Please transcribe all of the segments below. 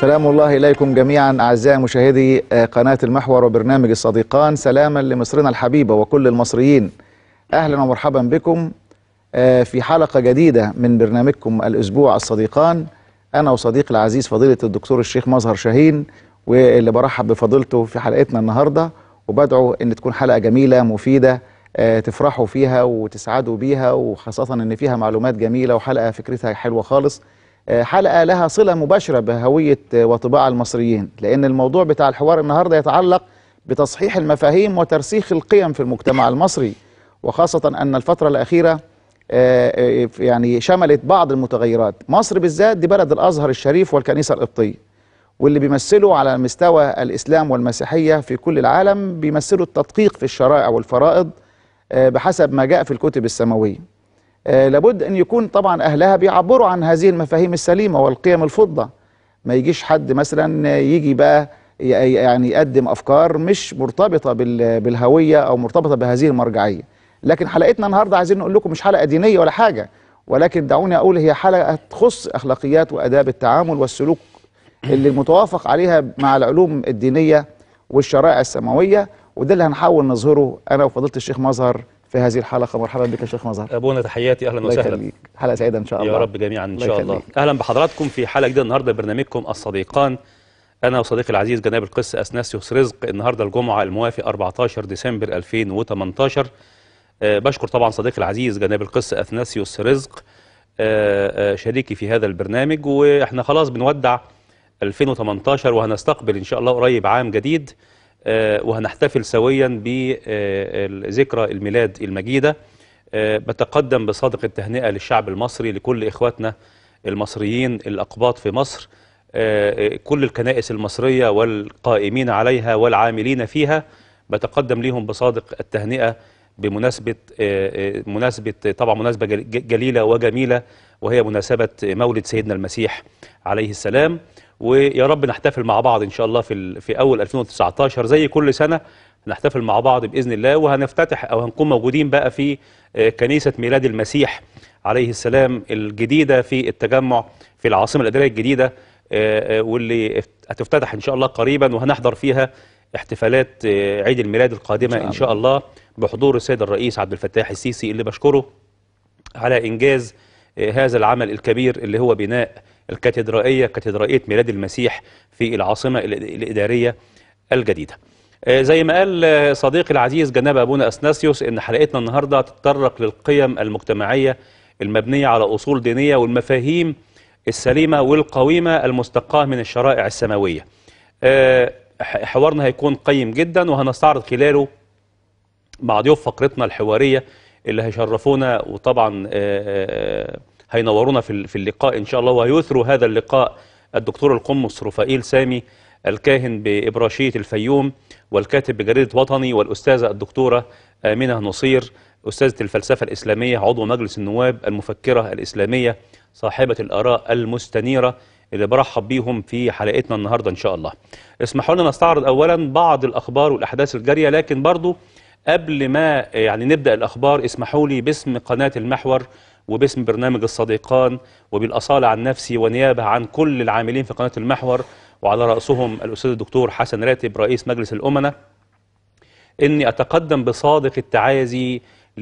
سلام الله إليكم جميعا أعزائي مشاهدي قناة المحور وبرنامج الصديقان سلاما لمصرنا الحبيبة وكل المصريين أهلا ومرحبا بكم في حلقة جديدة من برنامجكم الأسبوع الصديقان أنا وصديقي العزيز فضيلة الدكتور الشيخ مظهر شاهين واللي برحب بفضيلته في حلقتنا النهاردة وبدعو أن تكون حلقة جميلة مفيدة تفرحوا فيها وتسعدوا بيها وخاصة أن فيها معلومات جميلة وحلقة فكرتها حلوة خالص حلقة لها صلة مباشرة بهوية وطباع المصريين لأن الموضوع بتاع الحوار النهاردة يتعلق بتصحيح المفاهيم وترسيخ القيم في المجتمع المصري وخاصة أن الفترة الأخيرة يعني شملت بعض المتغيرات مصر بالذات دي بلد الأزهر الشريف والكنيسة القبطية واللي بيمثلوا على مستوى الإسلام والمسيحية في كل العالم بيمثلوا التدقيق في الشرائع والفرائض بحسب ما جاء في الكتب السماوية لابد أن يكون طبعا أهلها بيعبروا عن هذه المفاهيم السليمة والقيم الفضة ما يجيش حد مثلا يجي بقى يعني يقدم أفكار مش مرتبطة بالهوية أو مرتبطة بهذه المرجعية لكن حلقتنا النهاردة عايزين نقول لكم مش حلقة دينية ولا حاجة ولكن دعوني أقول هي حلقة تخص أخلاقيات وأداب التعامل والسلوك اللي المتوافق عليها مع العلوم الدينية والشرائع السماوية وده اللي هنحاول نظهره أنا وفضيلة الشيخ مظهر في هذه الحلقة مرحبا بك يا شيخ مظهر ابونا تحياتي اهلا وسهلا حلقة سعيدة ان شاء الله يا رب جميعا ان شاء الله اهلا بحضراتكم في حلقة جديدة النهارده برنامجكم الصديقان انا وصديقي العزيز جناب القس اثناسيوس رزق النهارده الجمعة الموافق 14 ديسمبر 2018 أه بشكر طبعا صديقي العزيز جناب القس اثناسيوس رزق أه أه شريكي في هذا البرنامج واحنا خلاص بنودع 2018 وهنستقبل ان شاء الله قريب عام جديد وهنحتفل سويا بذكرى الميلاد المجيدة بتقدم بصادق التهنئة للشعب المصري لكل إخواتنا المصريين الأقباط في مصر كل الكنائس المصرية والقائمين عليها والعاملين فيها بتقدم لهم بصادق التهنئة بمناسبة مناسبة طبعا مناسبة جليلة وجميلة وهي مناسبة مولد سيدنا المسيح عليه السلام ويا رب نحتفل مع بعض ان شاء الله في في اول 2019 زي كل سنه نحتفل مع بعض باذن الله وهنفتتح او هنكون موجودين بقى في كنيسه ميلاد المسيح عليه السلام الجديده في التجمع في العاصمه الاداريه الجديده واللي هتفتتح ان شاء الله قريبا وهنحضر فيها احتفالات عيد الميلاد القادمه ان شاء الله بحضور السيد الرئيس عبد الفتاح السيسي اللي بشكره على انجاز هذا العمل الكبير اللي هو بناء الكاتدرائية كاتدرائية ميلاد المسيح في العاصمة الإدارية الجديدة زي ما قال صديقي العزيز جناب أبونا أثناسيوس إن حلقتنا النهاردة تتطرق للقيم المجتمعية المبنية على أصول دينية والمفاهيم السليمة والقويمة المستقاة من الشرائع السماوية حوارنا هيكون قيم جدا وهنستعرض خلاله مع ضيوف فقرتنا الحوارية اللي هيشرفونا وطبعا هينورونا في في اللقاء ان شاء الله وهيثروا هذا اللقاء الدكتور القمص رفائيل سامي الكاهن بإبراشية الفيوم والكاتب بجريدة وطني والأستاذة الدكتورة آمنة نصير أستاذة الفلسفة الإسلامية عضو مجلس النواب المفكرة الإسلامية صاحبة الآراء المستنيرة اللي برحب بيهم في حلقتنا النهاردة إن شاء الله اسمحوا لنا نستعرض أولا بعض الأخبار والأحداث الجارية لكن برضو قبل ما يعني نبدأ الأخبار اسمحوا لي باسم قناة المحور وباسم برنامج الصديقان وبالأصالة عن نفسي ونيابة عن كل العاملين في قناة المحور وعلى رأسهم الأستاذ الدكتور حسن راتب رئيس مجلس الأمناء إني أتقدم بصادق التعازي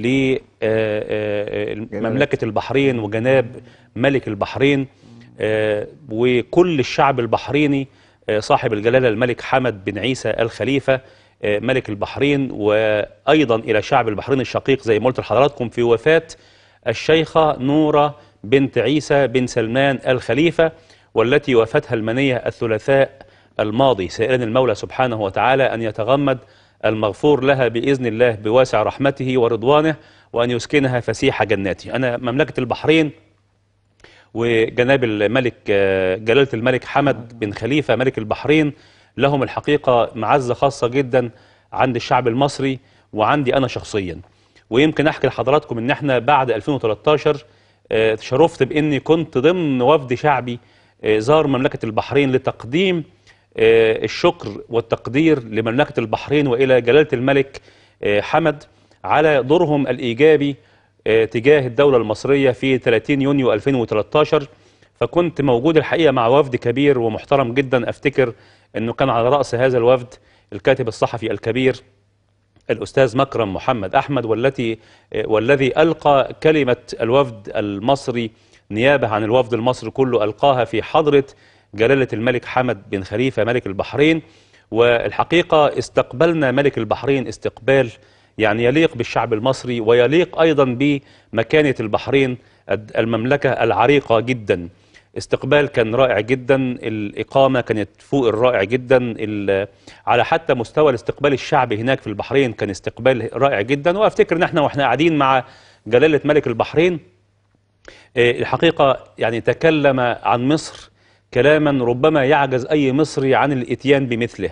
لمملكة البحرين وجناب ملك البحرين وكل الشعب البحريني صاحب الجلالة الملك حمد بن عيسى الخليفة ملك البحرين وأيضا إلى شعب البحرين الشقيق زي ما قلت لحضراتكم في وفاة الشيخة نورة بنت عيسى بن سلمان الخليفة والتي وفتها المنية الثلاثاء الماضي سائلا المولى سبحانه وتعالى أن يتغمد المغفور لها بإذن الله بواسع رحمته ورضوانه وأن يسكنها فسيح جناته أنا مملكة البحرين وجناب الملك جلالة الملك حمد بن خليفة ملك البحرين لهم الحقيقة معزة خاصة جدا عند الشعب المصري وعندي أنا شخصيا ويمكن أحكي لحضراتكم إن احنا بعد 2013 شرفت بإني كنت ضمن وفد شعبي زار مملكة البحرين لتقديم الشكر والتقدير لمملكة البحرين وإلى جلالة الملك حمد على دورهم الإيجابي تجاه الدولة المصرية في 30 يونيو 2013 فكنت موجود الحقيقه مع وفد كبير ومحترم جدا افتكر انه كان على راس هذا الوفد الكاتب الصحفي الكبير الأستاذ مكرم محمد أحمد والتي والذي ألقى كلمة الوفد المصري نيابة عن الوفد المصري كله ألقاها في حضرة جلالة الملك حمد بن خليفة ملك البحرين والحقيقة استقبلنا ملك البحرين استقبال يعني يليق بالشعب المصري ويليق أيضا بمكانة البحرين المملكة العريقة جدا استقبال كان رائع جدا الإقامة كانت فوق الرائع جدا ال- على حتى مستوى الاستقبال الشعبي هناك في البحرين كان استقبال رائع جدا وأفتكر إن احنا وإحنا قاعدين مع جلالة ملك البحرين آه، الحقيقة يعني تكلم عن مصر كلاما ربما يعجز أي مصري عن الإتيان بمثله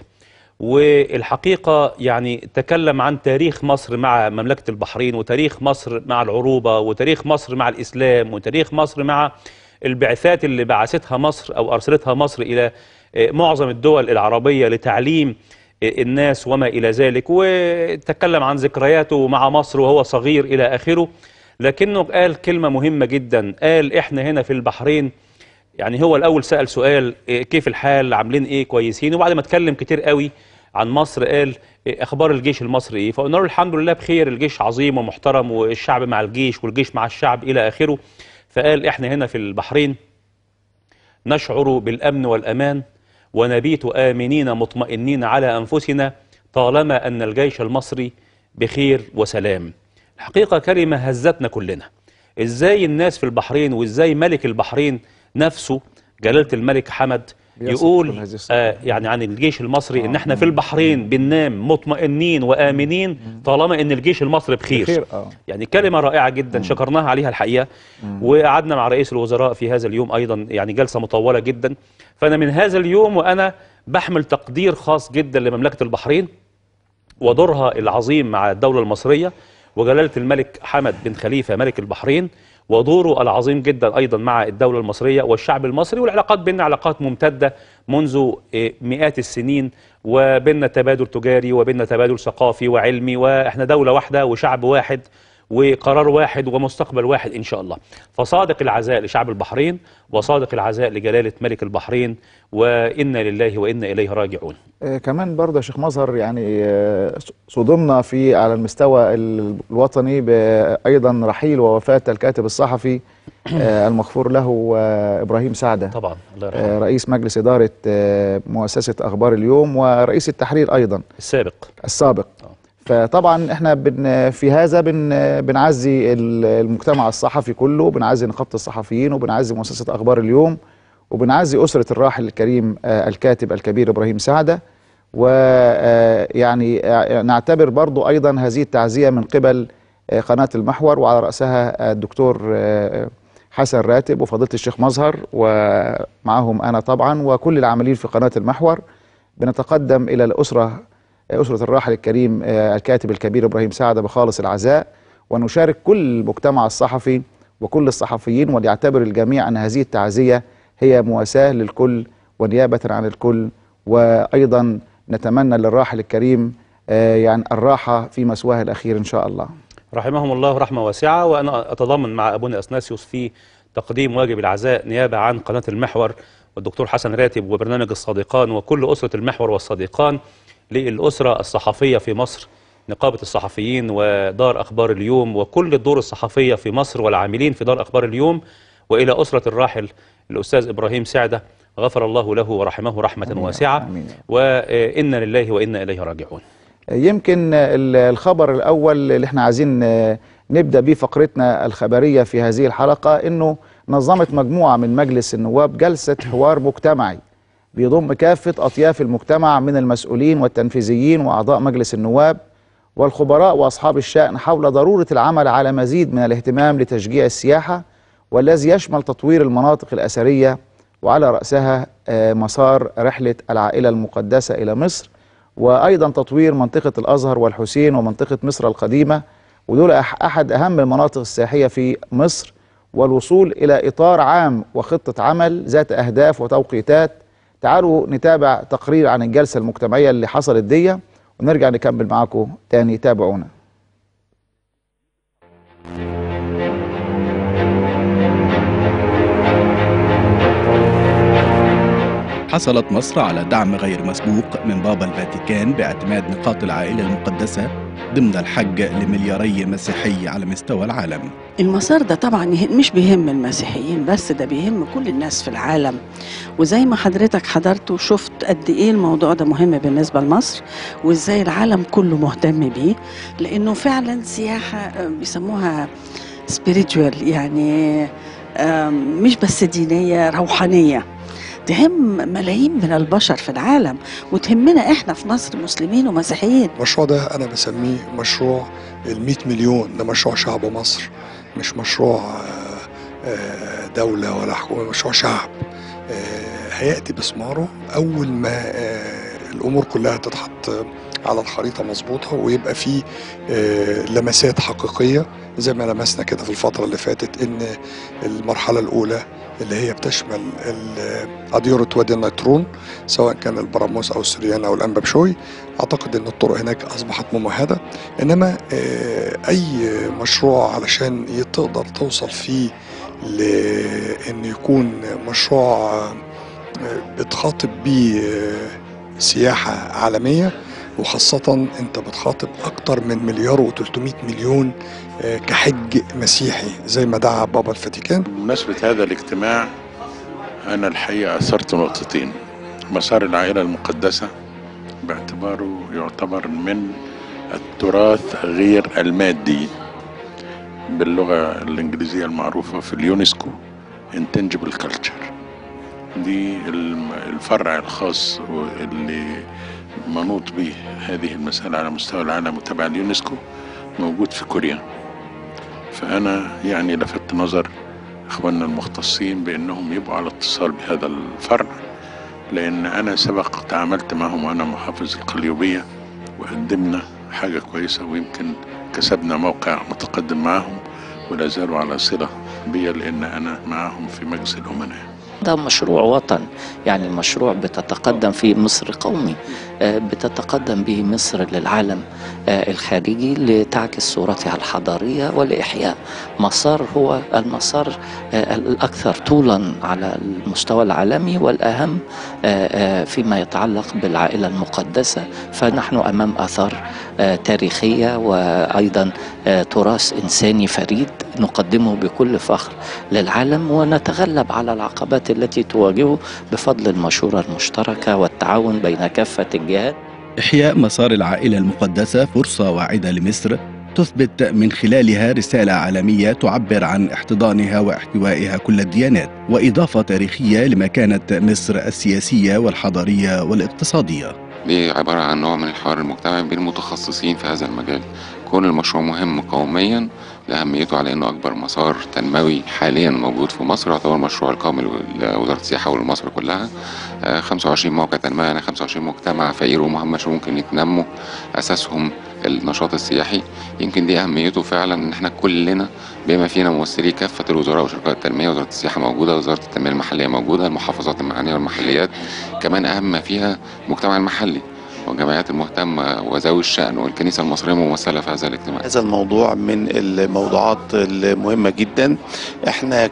والحقيقة يعني تكلم عن تاريخ مصر مع مملكة البحرين وتاريخ مصر مع العروبة وتاريخ مصر مع الإسلام وتاريخ مصر مع البعثات اللي بعثتها مصر أو أرسلتها مصر إلى آه، معظم الدول العربية لتعليم آه، الناس وما إلى ذلك وتكلم عن ذكرياته مع مصر وهو صغير إلى آخره لكنه قال كلمة مهمة جدا قال إحنا هنا في البحرين يعني هو الأول سأل سؤال إيه كيف الحال عاملين إيه كويسين وبعد ما اتكلم كتير قوي عن مصر قال إيه أخبار الجيش المصري إيه فقلنا له الحمد لله بخير الجيش عظيم ومحترم والشعب مع الجيش والجيش مع الشعب إلى آخره فقال إحنا هنا في البحرين نشعر بالأمن والأمان ونبيت آمنين مطمئنين على أنفسنا طالما أن الجيش المصري بخير وسلام الحقيقة كلمة هزتنا كلنا إزاي الناس في البحرين وإزاي ملك البحرين نفسه جلالة الملك حمد بيصف كل يقول هذه الصفات. آه يعني عن الجيش المصري ان احنا في البحرين بننام مطمئنين وامنين طالما ان الجيش المصري بخير, بخير، آه. يعني كلمه رائعه جدا شكرناها عليها الحقيقه وقعدنا مع رئيس الوزراء في هذا اليوم ايضا يعني جلسه مطوله جدا فانا من هذا اليوم وانا بحمل تقدير خاص جدا لمملكه البحرين ودورها العظيم مع الدولة المصرية وجلالة الملك حمد بن خليفة ملك البحرين ودوره العظيم جدا أيضا مع الدولة المصرية والشعب المصري والعلاقات بيننا علاقات ممتدة منذ إيه، مئات السنين وبيننا تبادل تجاري وبيننا تبادل ثقافي وعلمي وإحنا دولة واحدة وشعب واحد وقرار واحد ومستقبل واحد إن شاء الله فصادق العزاء لشعب البحرين وصادق العزاء لجلالة ملك البحرين وإنا لله وإنا إليه راجعون آه، كمان برضه يا شيخ مظهر يعني آه، صدمنا في على المستوى ال- الوطني ب- ايضا رحيل ووفاه الكاتب الصحفي آه، المغفور له آه، ابراهيم سعده طبعا الله يرحمه آه، رئيس مجلس اداره آه، مؤسسه اخبار اليوم ورئيس التحرير ايضا السابق السابق فطبعا احنا بن في هذا بن بنعزي ال- المجتمع الصحفي كله بنعزي نقابه الصحفيين وبنعزي مؤسسه اخبار اليوم وبنعزي اسره الراحل الكريم آه، الكاتب الكبير ابراهيم سعده ويعني نعتبر برضو ايضا هذه التعزيه من قبل آه، قناه المحور وعلى راسها الدكتور آه، حسن راتب وفضيله الشيخ مظهر ومعهم انا طبعا وكل العاملين في قناه المحور بنتقدم الى الاسره أسرة الراحل الكريم آه، الكاتب الكبير إبراهيم سعدة بخالص العزاء ونشارك كل المجتمع الصحفي وكل الصحفيين وليعتبر الجميع أن هذه التعزية هي مواساة للكل ونيابة عن الكل وأيضا نتمنى للراحل الكريم آه، يعني الراحة في مسواه الأخير إن شاء الله رحمهم الله رحمة واسعة وأنا أتضامن مع أبونا أثناسيوس في تقديم واجب العزاء نيابة عن قناة المحور والدكتور حسن راتب وبرنامج الصديقان وكل أسرة المحور والصديقان للأسرة الصحفية في مصر نقابة الصحفيين ودار أخبار اليوم وكل الدور الصحفية في مصر والعاملين في دار أخبار اليوم وإلى أسرة الراحل الأستاذ إبراهيم سعدة غفر الله له ورحمه رحمة آمين. واسعة آمين. وإنا لله وإنا إليه راجعون يمكن ال- الخبر الأول اللي احنا عايزين آه، نبدأ بيه فقرتنا الخبرية في هذه الحلقة إنه نظمت مجموعة من مجلس النواب جلسة حوار مجتمعي بيضم كافة أطياف المجتمع من المسؤولين والتنفيذيين وأعضاء مجلس النواب والخبراء وأصحاب الشأن حول ضرورة العمل على مزيد من الاهتمام لتشجيع السياحة والذي يشمل تطوير المناطق الأثرية وعلى رأسها آه، مسار رحلة العائلة المقدسة إلى مصر وأيضا تطوير منطقة الأزهر والحسين ومنطقة مصر القديمة ودول أح- أحد أهم المناطق السياحية في مصر والوصول إلى إطار عام وخطة عمل ذات أهداف وتوقيتات تعالوا نتابع تقرير عن الجلسة المجتمعية اللي حصلت دي ونرجع نكمل معاكم تاني تابعونا حصلت مصر على دعم غير مسبوق من بابا الفاتيكان باعتماد نقاط العائلة المقدسة ضمن الحج لملياري مسيحي على مستوى العالم المسار ده طبعا يه- مش بيهم المسيحيين بس ده بيهم كل الناس في العالم وزي ما حضرتك حضرت وشفت قد ايه الموضوع ده مهم بالنسبه لمصر وازاي العالم كله مهتم بيه لانه فعلا سياحه آه، بيسموها spiritual يعني آم، مش بس دينيه روحانيه تهم ملايين من البشر في العالم وتهمنا احنا في مصر مسلمين ومسيحيين المشروع ده أنا بسميه مشروع ال 100 مليون ده مشروع شعب مصر مش مشروع آه، آه، دولة ولا حكومة مشروع شعب آه، هيأتي بثماره أول ما آه، الأمور كلها تتحط على الخريطة مظبوطة ويبقى فيه آه، لمسات حقيقية زي ما لمسنا كده في الفترة اللي فاتت إن المرحلة الأولى اللي هي بتشمل ال- أديرة وادي النيترون سواء كان البراموس أو السريان أو الأنبابشوي اعتقد ان الطرق هناك اصبحت ممهده انما آه، اي مشروع علشان ي- تقدر توصل فيه لان يكون مشروع آه، بتخاطب بيه آه، سياحه عالميه وخاصة انت بتخاطب اكتر من مليار و300 مليون آه، كحج مسيحي زي ما دعا بابا الفاتيكان بمناسبة هذا الاجتماع أنا الحقيقة أثرت نقطتين مسار العائلة المقدسة باعتباره يعتبر من التراث غير المادي باللغة الإنجليزية المعروفة في اليونسكو intangible culture دي الم- الفرع الخاص اللي منوط به هذه المسألة على مستوى العالم وتبع اليونسكو موجود في كوريا فأنا يعني لفت نظر إخواننا المختصين بأنهم يبقوا على اتصال بهذا الفرع لأن أنا سبق تعاملت معهم وأنا محافظ القليوبية وقدمنا حاجة كويسة ويمكن كسبنا موقع متقدم معهم ولا زالوا على صلة بي لأن أنا معهم في مجلس الأمناء ده مشروع وطن يعني مشروع بتتقدم فيه مصر قومي آه، بتتقدم به مصر للعالم آه، الخارجي لتعكس صورتها الحضارية ولإحياء مسار هو المسار آه، الأكثر طولا على المستوى العالمي والأهم آه، آه، فيما يتعلق بالعائلة المقدسة فنحن أمام آثار آه، تاريخية وأيضا آه، تراث إنساني فريد نقدمه بكل فخر للعالم ونتغلب على العقبات التي تواجهه بفضل المشورة المشتركة والتعاون بين كافة الجهات إحياء مسار العائلة المقدسة فرصة واعدة لمصر تثبت من خلالها رسالة عالمية تعبر عن احتضانها واحتوائها كل الديانات وإضافة تاريخية لمكانة مصر السياسية والحضارية والاقتصادية دي عبارة عن نوع من الحوار المجتمعي بين المتخصصين في هذا المجال كون المشروع مهم قوميا لأهميته على أنه أكبر مسار تنموي حاليا موجود في مصر يعتبر مشروع القومي لوزارة السياحة ولمصر كلها آه، 25 موقع تنمية يعني 25 مجتمع فقير ومهمش ممكن يتنموا أساسهم النشاط السياحي يمكن دي أهميته فعلا إن إحنا كلنا بما فينا ممثلي كافة الوزراء وشركات التنمية وزارة السياحة موجودة وزارة التنمية المحلية موجودة المحافظات المعنية والمحليات كمان أهم ما فيها المجتمع المحلي والجمعيات المهتمة وذوي الشأن والكنيسة المصرية ممثلة في هذا الاجتماع هذا الموضوع من الموضوعات المهمة جدا احنا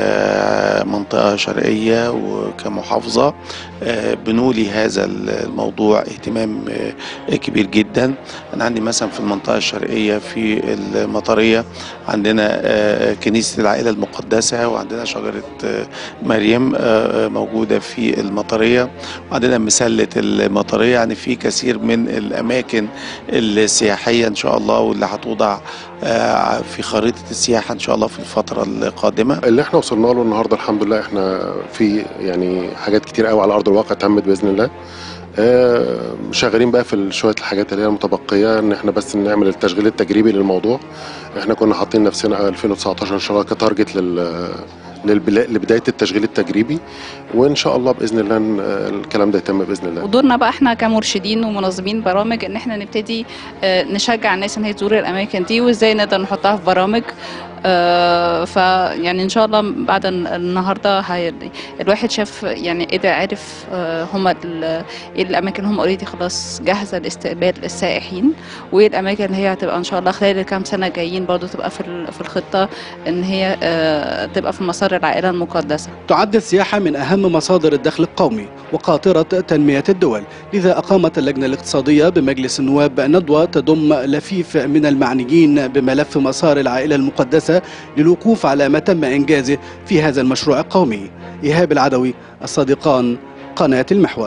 كمنطقة شرقية وكمحافظة آه، بنولي هذا الموضوع اهتمام آه، كبير جدا انا عندي مثلا في المنطقة الشرقية في المطرية عندنا آه، كنيسة العائلة المقدسة وعندنا شجرة آه، مريم آه، موجودة في المطرية وعندنا مسلة المطرية يعني في كثير من الأماكن السياحية إن شاء الله واللي هتوضع آه، في خريطة السياحة إن شاء الله في الفترة القادمة اللي احنا وصلنا له النهارده الحمد لله احنا في يعني حاجات كتير قوي على ارض الواقع تمت باذن الله آه، شغالين بقى في شويه الحاجات اللي هي المتبقيه ان احنا بس نعمل التشغيل التجريبي للموضوع احنا كنا حاطين نفسنا 2019 ان شاء الله كتارجت لل للبلا- لبدايه التشغيل التجريبي وان شاء الله باذن الله ن- الكلام ده يتم باذن الله ودورنا بقى احنا كمرشدين ومنظمين برامج ان احنا نبتدي آه، نشجع الناس ان هي تزور الاماكن دي وازاي نقدر نحطها في برامج آه، فيعني ان شاء الله بعد الن- النهارده هي الواحد شاف يعني قدر عرف آه، هما ال- ايه الاماكن هم اوريدي خلاص جاهزه لاستقبال السائحين وايه الاماكن اللي هي هتبقى ان شاء الله خلال الكام سنه جايين برضو تبقى في ال- في الخطه ان هي آه، تبقى في مسار العائله المقدسه تعد السياحة من أهم مصادر الدخل القومي وقاطرة تنمية الدول لذا أقامت اللجنة الاقتصادية بمجلس النواب ندوة تضم لفيف من المعنيين بملف مسار العائلة المقدسة للوقوف على ما تم إنجازه في هذا المشروع القومي إيهاب العدوي الصادقان قناة المحور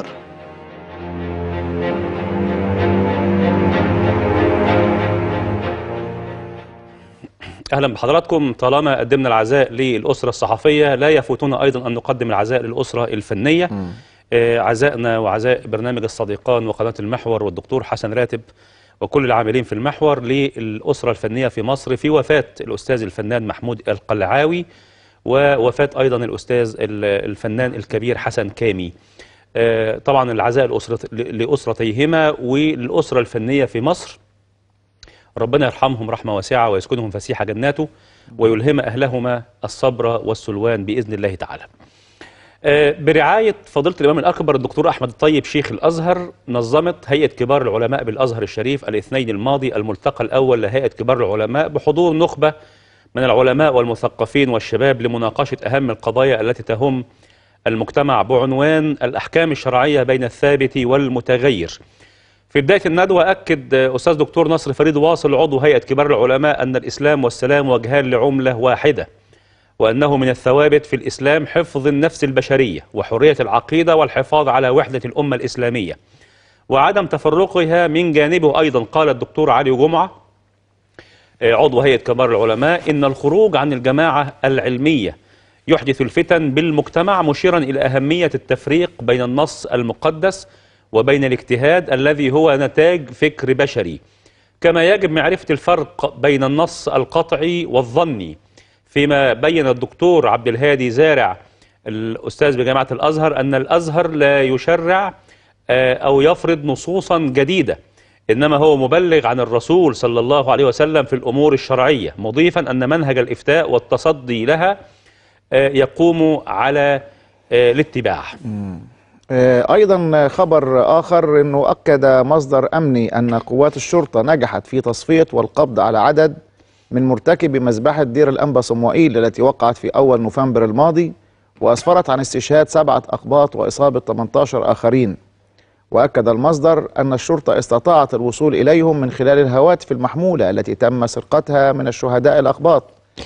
اهلا بحضراتكم طالما قدمنا العزاء للاسره الصحفيه لا يفوتنا ايضا ان نقدم العزاء للاسره الفنيه آه، عزائنا وعزاء برنامج الصديقان وقناه المحور والدكتور حسن راتب وكل العاملين في المحور للاسره الفنيه في مصر في وفاه الاستاذ الفنان محمود القلعاوي ووفاه ايضا الاستاذ ال- الفنان الكبير حسن كامي آه، طبعا العزاء الأسرة لأسرتيهما والأسرة الفنية في مصر ربنا يرحمهم رحمة واسعة ويسكنهم فسيح جناته ويلهم أهلهما الصبر والسلوان بإذن الله تعالى آه، برعاية فضيلة الإمام الأكبر الدكتور أحمد الطيب شيخ الأزهر نظمت هيئة كبار العلماء بالأزهر الشريف الاثنين الماضي الملتقى الأول لهيئة كبار العلماء بحضور نخبة من العلماء والمثقفين والشباب لمناقشة أهم القضايا التي تهم المجتمع بعنوان الأحكام الشرعية بين الثابت والمتغير في بداية الندوة أكد أستاذ دكتور نصر فريد واصل عضو هيئة كبار العلماء أن الإسلام والسلام وجهان لعملة واحدة وأنه من الثوابت في الإسلام حفظ النفس البشرية وحرية العقيدة والحفاظ على وحدة الأمة الإسلامية وعدم تفرقها من جانبه أيضا قال الدكتور علي جمعة آه، عضو هيئة كبار العلماء إن الخروج عن الجماعة العلمية يحدث الفتن بالمجتمع مشيرا إلى أهمية التفريق بين النص المقدس وبين الاجتهاد الذي هو نتاج فكر بشري كما يجب معرفة الفرق بين النص القطعي والظني فيما بين الدكتور عبد الهادي زارع الأستاذ بجامعة الأزهر أن الأزهر لا يشرع آه، أو يفرض نصوصا جديدة إنما هو مبلغ عن الرسول صلى الله عليه وسلم في الأمور الشرعية مضيفا أن منهج الإفتاء والتصدي لها آه، يقوم على آه، الاتباع آه، ايضا خبر اخر انه اكد مصدر امني ان قوات الشرطه نجحت في تصفيه والقبض على عدد من مرتكبي مذبحه دير الانبا صموئيل التي وقعت في اول نوفمبر الماضي واسفرت عن استشهاد سبعه اقباط واصابه 18 اخرين واكد المصدر ان الشرطه استطاعت الوصول اليهم من خلال الهواتف المحموله التي تم سرقتها من الشهداء الاقباط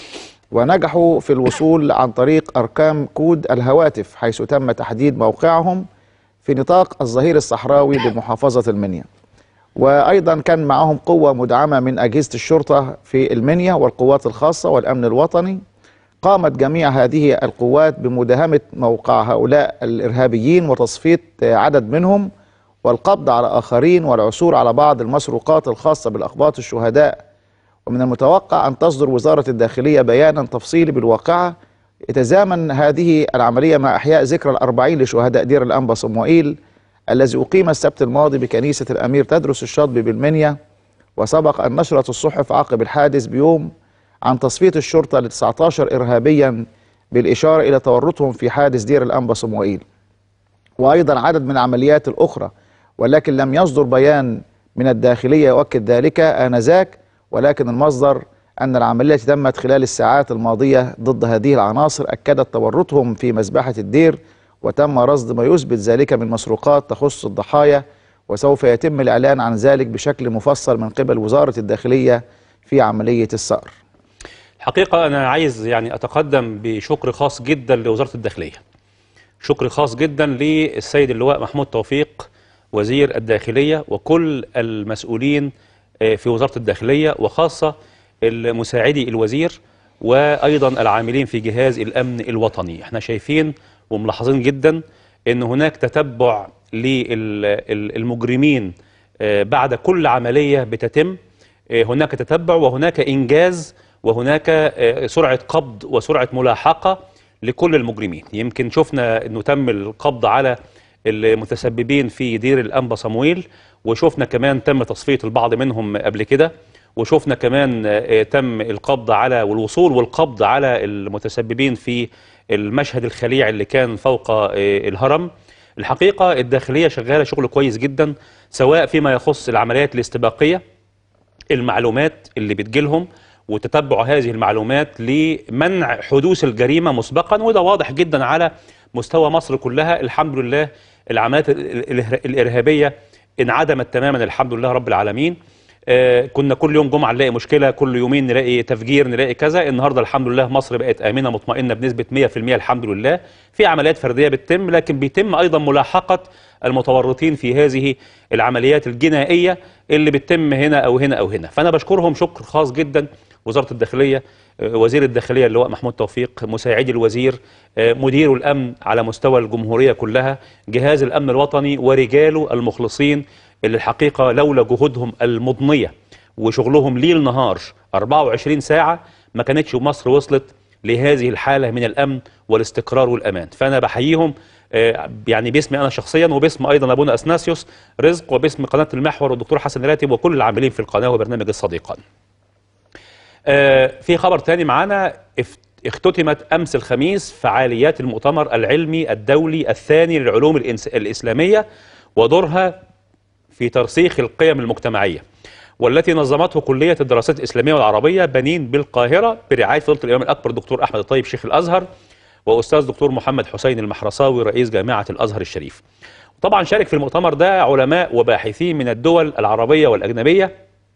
ونجحوا في الوصول عن طريق أرقام كود الهواتف حيث تم تحديد موقعهم في نطاق الظهير الصحراوي بمحافظة المنيا وأيضا كان معهم قوة مدعمة من أجهزة الشرطة في المنيا والقوات الخاصة والأمن الوطني قامت جميع هذه القوات بمداهمة موقع هؤلاء الإرهابيين وتصفية عدد منهم والقبض على آخرين والعثور على بعض المسروقات الخاصة بالأقباط الشهداء ومن المتوقع أن تصدر وزارة الداخلية بيانا تفصيلي بالواقعة يتزامن هذه العملية مع إحياء ذكرى الأربعين لشهداء دير الأنبا صموئيل الذي أقيم السبت الماضي بكنيسة الأمير تدرس الشاطبي بالمنيا وسبق أن نشرت الصحف عقب الحادث بيوم عن تصفية الشرطة ل 19 إرهابيا بالإشارة إلى تورطهم في حادث دير الأنبا صموئيل وأيضا عدد من العمليات الأخرى ولكن لم يصدر بيان من الداخلية يؤكد ذلك آنذاك ولكن المصدر أن العملية التي تمت خلال الساعات الماضية ضد هذه العناصر أكدت تورطهم في مذبحة الدير وتم رصد ما يثبت ذلك من مسروقات تخص الضحايا وسوف يتم الإعلان عن ذلك بشكل مفصل من قبل وزارة الداخلية في عملية الصقر الحقيقة أنا عايز يعني أتقدم بشكر خاص جدا لوزارة الداخلية شكر خاص جدا للسيد اللواء محمود توفيق وزير الداخلية وكل المسؤولين آه، في وزارة الداخلية وخاصة المساعدي الوزير وأيضا العاملين في جهاز الأمن الوطني احنا شايفين وملاحظين جدا أن هناك تتبع للمجرمين آه، بعد كل عملية بتتم آه، هناك تتبع وهناك إنجاز وهناك آه، سرعة قبض وسرعة ملاحقة لكل المجرمين يمكن شفنا أنه تم القبض على المتسببين في دير الأنبا صمويل وشفنا كمان تم تصفية البعض منهم قبل كده وشفنا كمان آه، تم القبض على والوصول والقبض على المتسببين في المشهد الخليع اللي كان فوق آه، الهرم الحقيقة الداخلية شغالة شغل كويس جدا سواء فيما يخص العمليات الاستباقية المعلومات اللي بتجيلهم وتتبع هذه المعلومات لمنع حدوث الجريمة مسبقا وده واضح جدا على مستوى مصر كلها الحمد لله العمليات ال- ال- الإرهابية انعدمت تماما الحمد لله رب العالمين آه كنا كل يوم جمعة نلاقي مشكلة كل يومين نلاقي تفجير نلاقي كذا النهاردة الحمد لله مصر بقت آمنة مطمئنة بنسبة 100% الحمد لله في عمليات فردية بتتم لكن بيتم أيضا ملاحقة المتورطين في هذه العمليات الجنائية اللي بتتم هنا أو هنا أو هنا فأنا بشكرهم شكر خاص جدا وزارة الداخلية آه، وزير الداخلية اللواء محمود توفيق مساعدي الوزير آه، مدير الأمن على مستوى الجمهورية كلها جهاز الأمن الوطني ورجاله المخلصين اللي الحقيقة لولا جهودهم المضنية وشغلهم ليل نهار 24 ساعة ما كانتش مصر وصلت لهذه الحالة من الأمن والاستقرار والأمان فأنا بحييهم آه، يعني باسمي أنا شخصيا وباسم أيضا أبونا أثناسيوس رزق وباسم قناة المحور والدكتور حسن راتب وكل العاملين في القناة وبرنامج الصديقان آه، في خبر تاني معانا اف- اختتمت أمس الخميس فعاليات المؤتمر العلمي الدولي الثاني للعلوم الإنس- الإسلامية ودورها في ترسيخ القيم المجتمعية والتي نظمته كلية الدراسات الإسلامية والعربية بنين بالقاهرة برعاية فضيلة الإمام الأكبر دكتور أحمد الطيب شيخ الأزهر وأستاذ دكتور محمد حسين المحرصاوي رئيس جامعة الأزهر الشريف طبعا شارك في المؤتمر ده علماء وباحثين من الدول العربية والأجنبية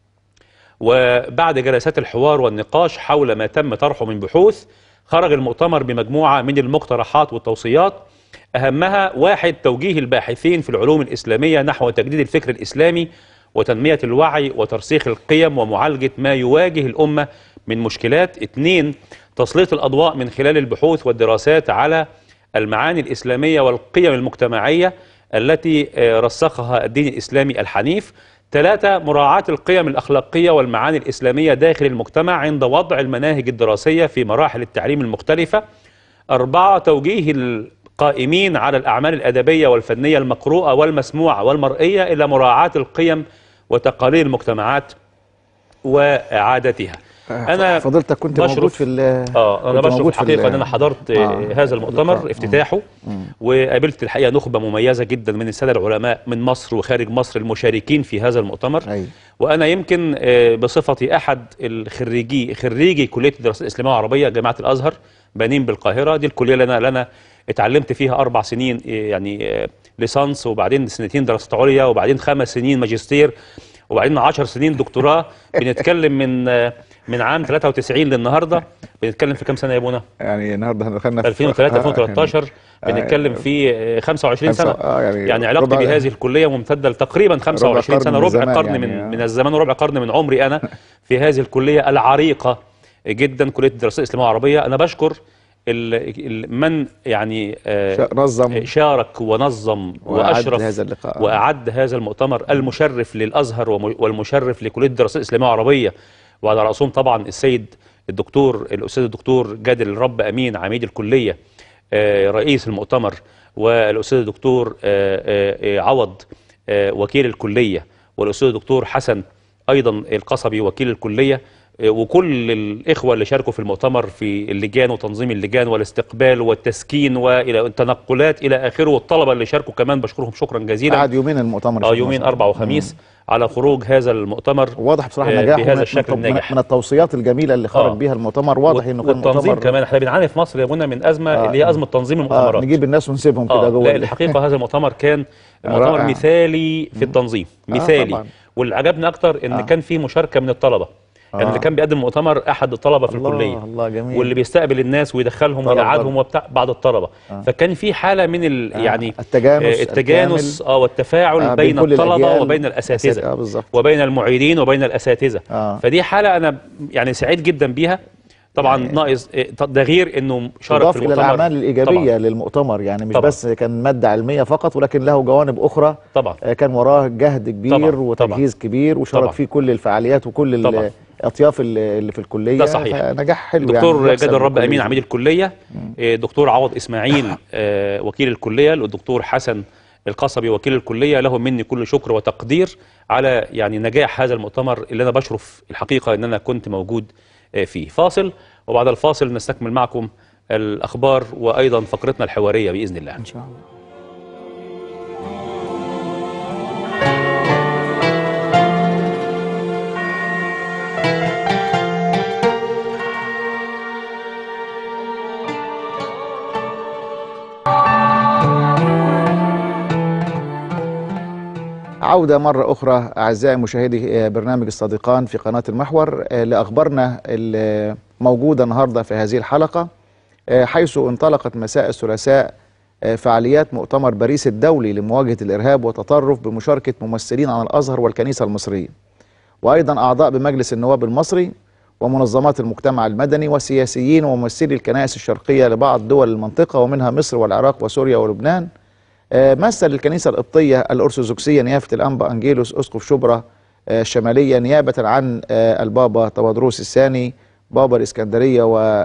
وبعد جلسات الحوار والنقاش حول ما تم طرحه من بحوث خرج المؤتمر بمجموعة من المقترحات والتوصيات أهمها واحد توجيه الباحثين في العلوم الإسلامية نحو تجديد الفكر الإسلامي وتنمية الوعي وترسيخ القيم ومعالجة ما يواجه الأمة من مشكلات اثنين تسليط الأضواء من خلال البحوث والدراسات على المعاني الإسلامية والقيم المجتمعية التي آه، رسخها الدين الإسلامي الحنيف ثلاثة مراعاة القيم الأخلاقية والمعاني الإسلامية داخل المجتمع عند وضع المناهج الدراسية في مراحل التعليم المختلفة أربعة توجيه القائمين على الأعمال الأدبية والفنية المقروءة والمسموعة والمرئية إلى مراعاة القيم وتقاليد المجتمعات وعادتها أنا فضلتك كنت موجود بشرف في ال اه انا كنت بشرف موجود في الحقيقه ال- ان انا حضرت آه. آه، هذا المؤتمر اللقاء. افتتاحه وقابلت الحقيقه نخبه مميزه جدا من الساده العلماء من مصر وخارج مصر المشاركين في هذا المؤتمر أيوة. وانا يمكن آه، بصفتي احد الخريجي خريجي كليه الدراسات الاسلاميه والعربيه جامعه الازهر بنين بالقاهره دي الكليه اللي انا اللي انا اتعلمت فيها اربع سنين آه، يعني آه، ليسانس وبعدين سنتين دراسات عليا وبعدين خمس سنين ماجستير وبعدين 10 سنين دكتوراه بنتكلم من آه، من عام 93 للنهارده بنتكلم في كام سنه يا ابونا؟ يعني النهارده دخلنا في 2003 آه، 2013 يعني- بنتكلم في آه، 25 سنه خمسة- آه، يعني يعني علاقتي ربع- بهذه الكليه ممتده لتقريبا 25 قرن سنه من ربع الزمان قرن يعني، من آه. من الزمان وربع قرن من عمري انا في هذه الكليه العريقه جدا كليه الدراسات الاسلاميه والعربيه انا بشكر ال- ال- من يعني آه، شا- نظم شارك ونظم وأعد واشرف هذا اللقاء. واعد هذا المؤتمر المشرف للازهر وم- والمشرف لكليه الدراسات الاسلاميه والعربيه وعلى راسهم طبعا السيد الدكتور الاستاذ الدكتور جادل الرب امين عميد الكليه آه، رئيس المؤتمر والاستاذ الدكتور آه، آه، آه، عوض آه، وكيل الكليه والاستاذ الدكتور حسن ايضا القصبي وكيل الكليه آه، وكل الاخوه اللي شاركوا في المؤتمر في اللجان وتنظيم اللجان والاستقبال والتسكين والى التنقلات الى اخره والطلبه اللي شاركوا كمان بشكرهم شكرا جزيلا قعد يومين المؤتمر اه في يومين مصر. اربع وخميس على خروج هذا المؤتمر واضح بصراحه آه، نجاحه بهذا من- الشكل من, الناجح من التوصيات الجميله اللي خرج آه. بيها المؤتمر واضح انه كان والتنظيم مؤتمر كمان احنا بنعاني في مصر يا ابونا من ازمه آه. اللي هي ازمه تنظيم آه المؤتمرات نجيب الناس ونسيبهم كده آه جوه لا ال- الحقيقه هذا المؤتمر كان مؤتمر رائع. مثالي في التنظيم آه، مثالي طبعاً. واللي عجبني اكتر ان آه. كان في مشاركه من الطلبه يعني آه. اللي كان بيقدم المؤتمر احد الطلبه في الله الكليه الله جميل واللي بيستقبل الناس ويدخلهم طلبة ويقعدهم وبتاع بعض الطلبه آه. فكان في حاله من ال آه. يعني التجانس آه، التجانس اه والتفاعل آه، بين كل الطلبه الأجيال. وبين الاساتذه اه بالظبط وبين المعيدين وبين الاساتذه آه. فدي حاله انا يعني سعيد جدا بيها طبعا يعني- ناقص إيه، ده غير انه شارك اضاف في الى المؤتمر الاعمال الايجابيه طبعا للمؤتمر يعني مش طبعاً. بس كان ماده علميه فقط ولكن له جوانب اخرى طبعا آه، كان وراه جهد كبير طبعاً، وتجهيز كبير وشارك طبعاً. فيه كل الفعاليات وكل طبعاً. الاطياف اللي اللي في الكليه ده صحيح. فنجاح حلو دكتور يعني يحسب جاد الرب لكل امين ذي. عميد الكليه آه، دكتور عوض اسماعيل آه، وكيل الكليه الدكتور حسن القصبي وكيل الكليه له مني كل شكر وتقدير على يعني نجاح هذا المؤتمر اللي انا بشرف الحقيقه ان انا كنت موجود آه، فيه فاصل وبعد الفاصل نستكمل معكم الاخبار وايضا فقرتنا الحواريه باذن الله ان شاء الله عودة مرة أخرى أعزائي مشاهدي آه، برنامج الصديقان في قناة المحور آه، لأخبارنا الموجودة النهاردة في هذه الحلقة آه، حيث انطلقت مساء الثلاثاء آه، فعاليات مؤتمر باريس الدولي لمواجهة الإرهاب والتطرف بمشاركة ممثلين عن الأزهر والكنيسة المصرية وأيضا أعضاء بمجلس النواب المصري ومنظمات المجتمع المدني وسياسيين وممثلي الكنائس الشرقية لبعض دول المنطقة ومنها مصر والعراق وسوريا ولبنان آه، مثل الكنيسة القبطية الأرثوذكسية نيافة الأنبا أنجيلوس أسقف شبرا آه، الشمالية نيابة عن آه، البابا تودروس الثاني بابا الإسكندرية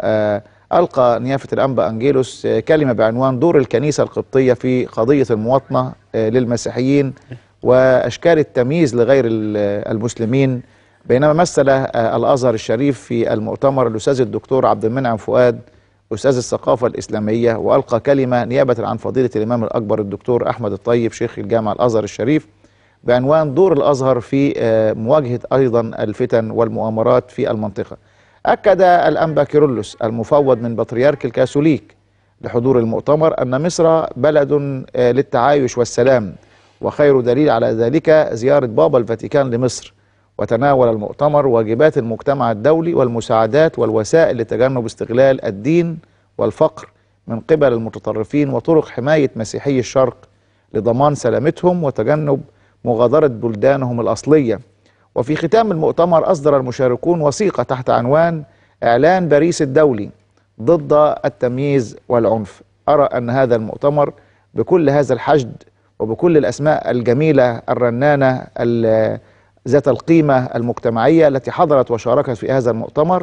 وألقى نيافة الأنبا أنجيلوس آه، كلمة بعنوان دور الكنيسة القبطية في قضية المواطنة آه، للمسيحيين وأشكال التمييز لغير ال- المسلمين بينما مثل آه، الأزهر الشريف في المؤتمر الأستاذ الدكتور عبد المنعم فؤاد أستاذ الثقافة الإسلامية وألقى كلمة نيابة عن فضيلة الإمام الأكبر الدكتور أحمد الطيب شيخ الجامع الأزهر الشريف بعنوان دور الأزهر في آه، مواجهة أيضا الفتن والمؤامرات في المنطقة أكد الأنبا كيرلس المفوض من بطريرك الكاثوليك لحضور المؤتمر أن مصر بلد آه، للتعايش والسلام وخير دليل على ذلك زيارة بابا الفاتيكان لمصر وتناول المؤتمر واجبات المجتمع الدولي والمساعدات والوسائل لتجنب استغلال الدين والفقر من قبل المتطرفين وطرق حماية مسيحي الشرق لضمان سلامتهم وتجنب مغادرة بلدانهم الأصلية وفي ختام المؤتمر أصدر المشاركون وثيقة تحت عنوان إعلان باريس الدولي ضد التمييز والعنف أرى أن هذا المؤتمر بكل هذا الحشد وبكل الأسماء الجميلة الرنانة ال- ذات القيمة المجتمعية التي حضرت وشاركت في هذا المؤتمر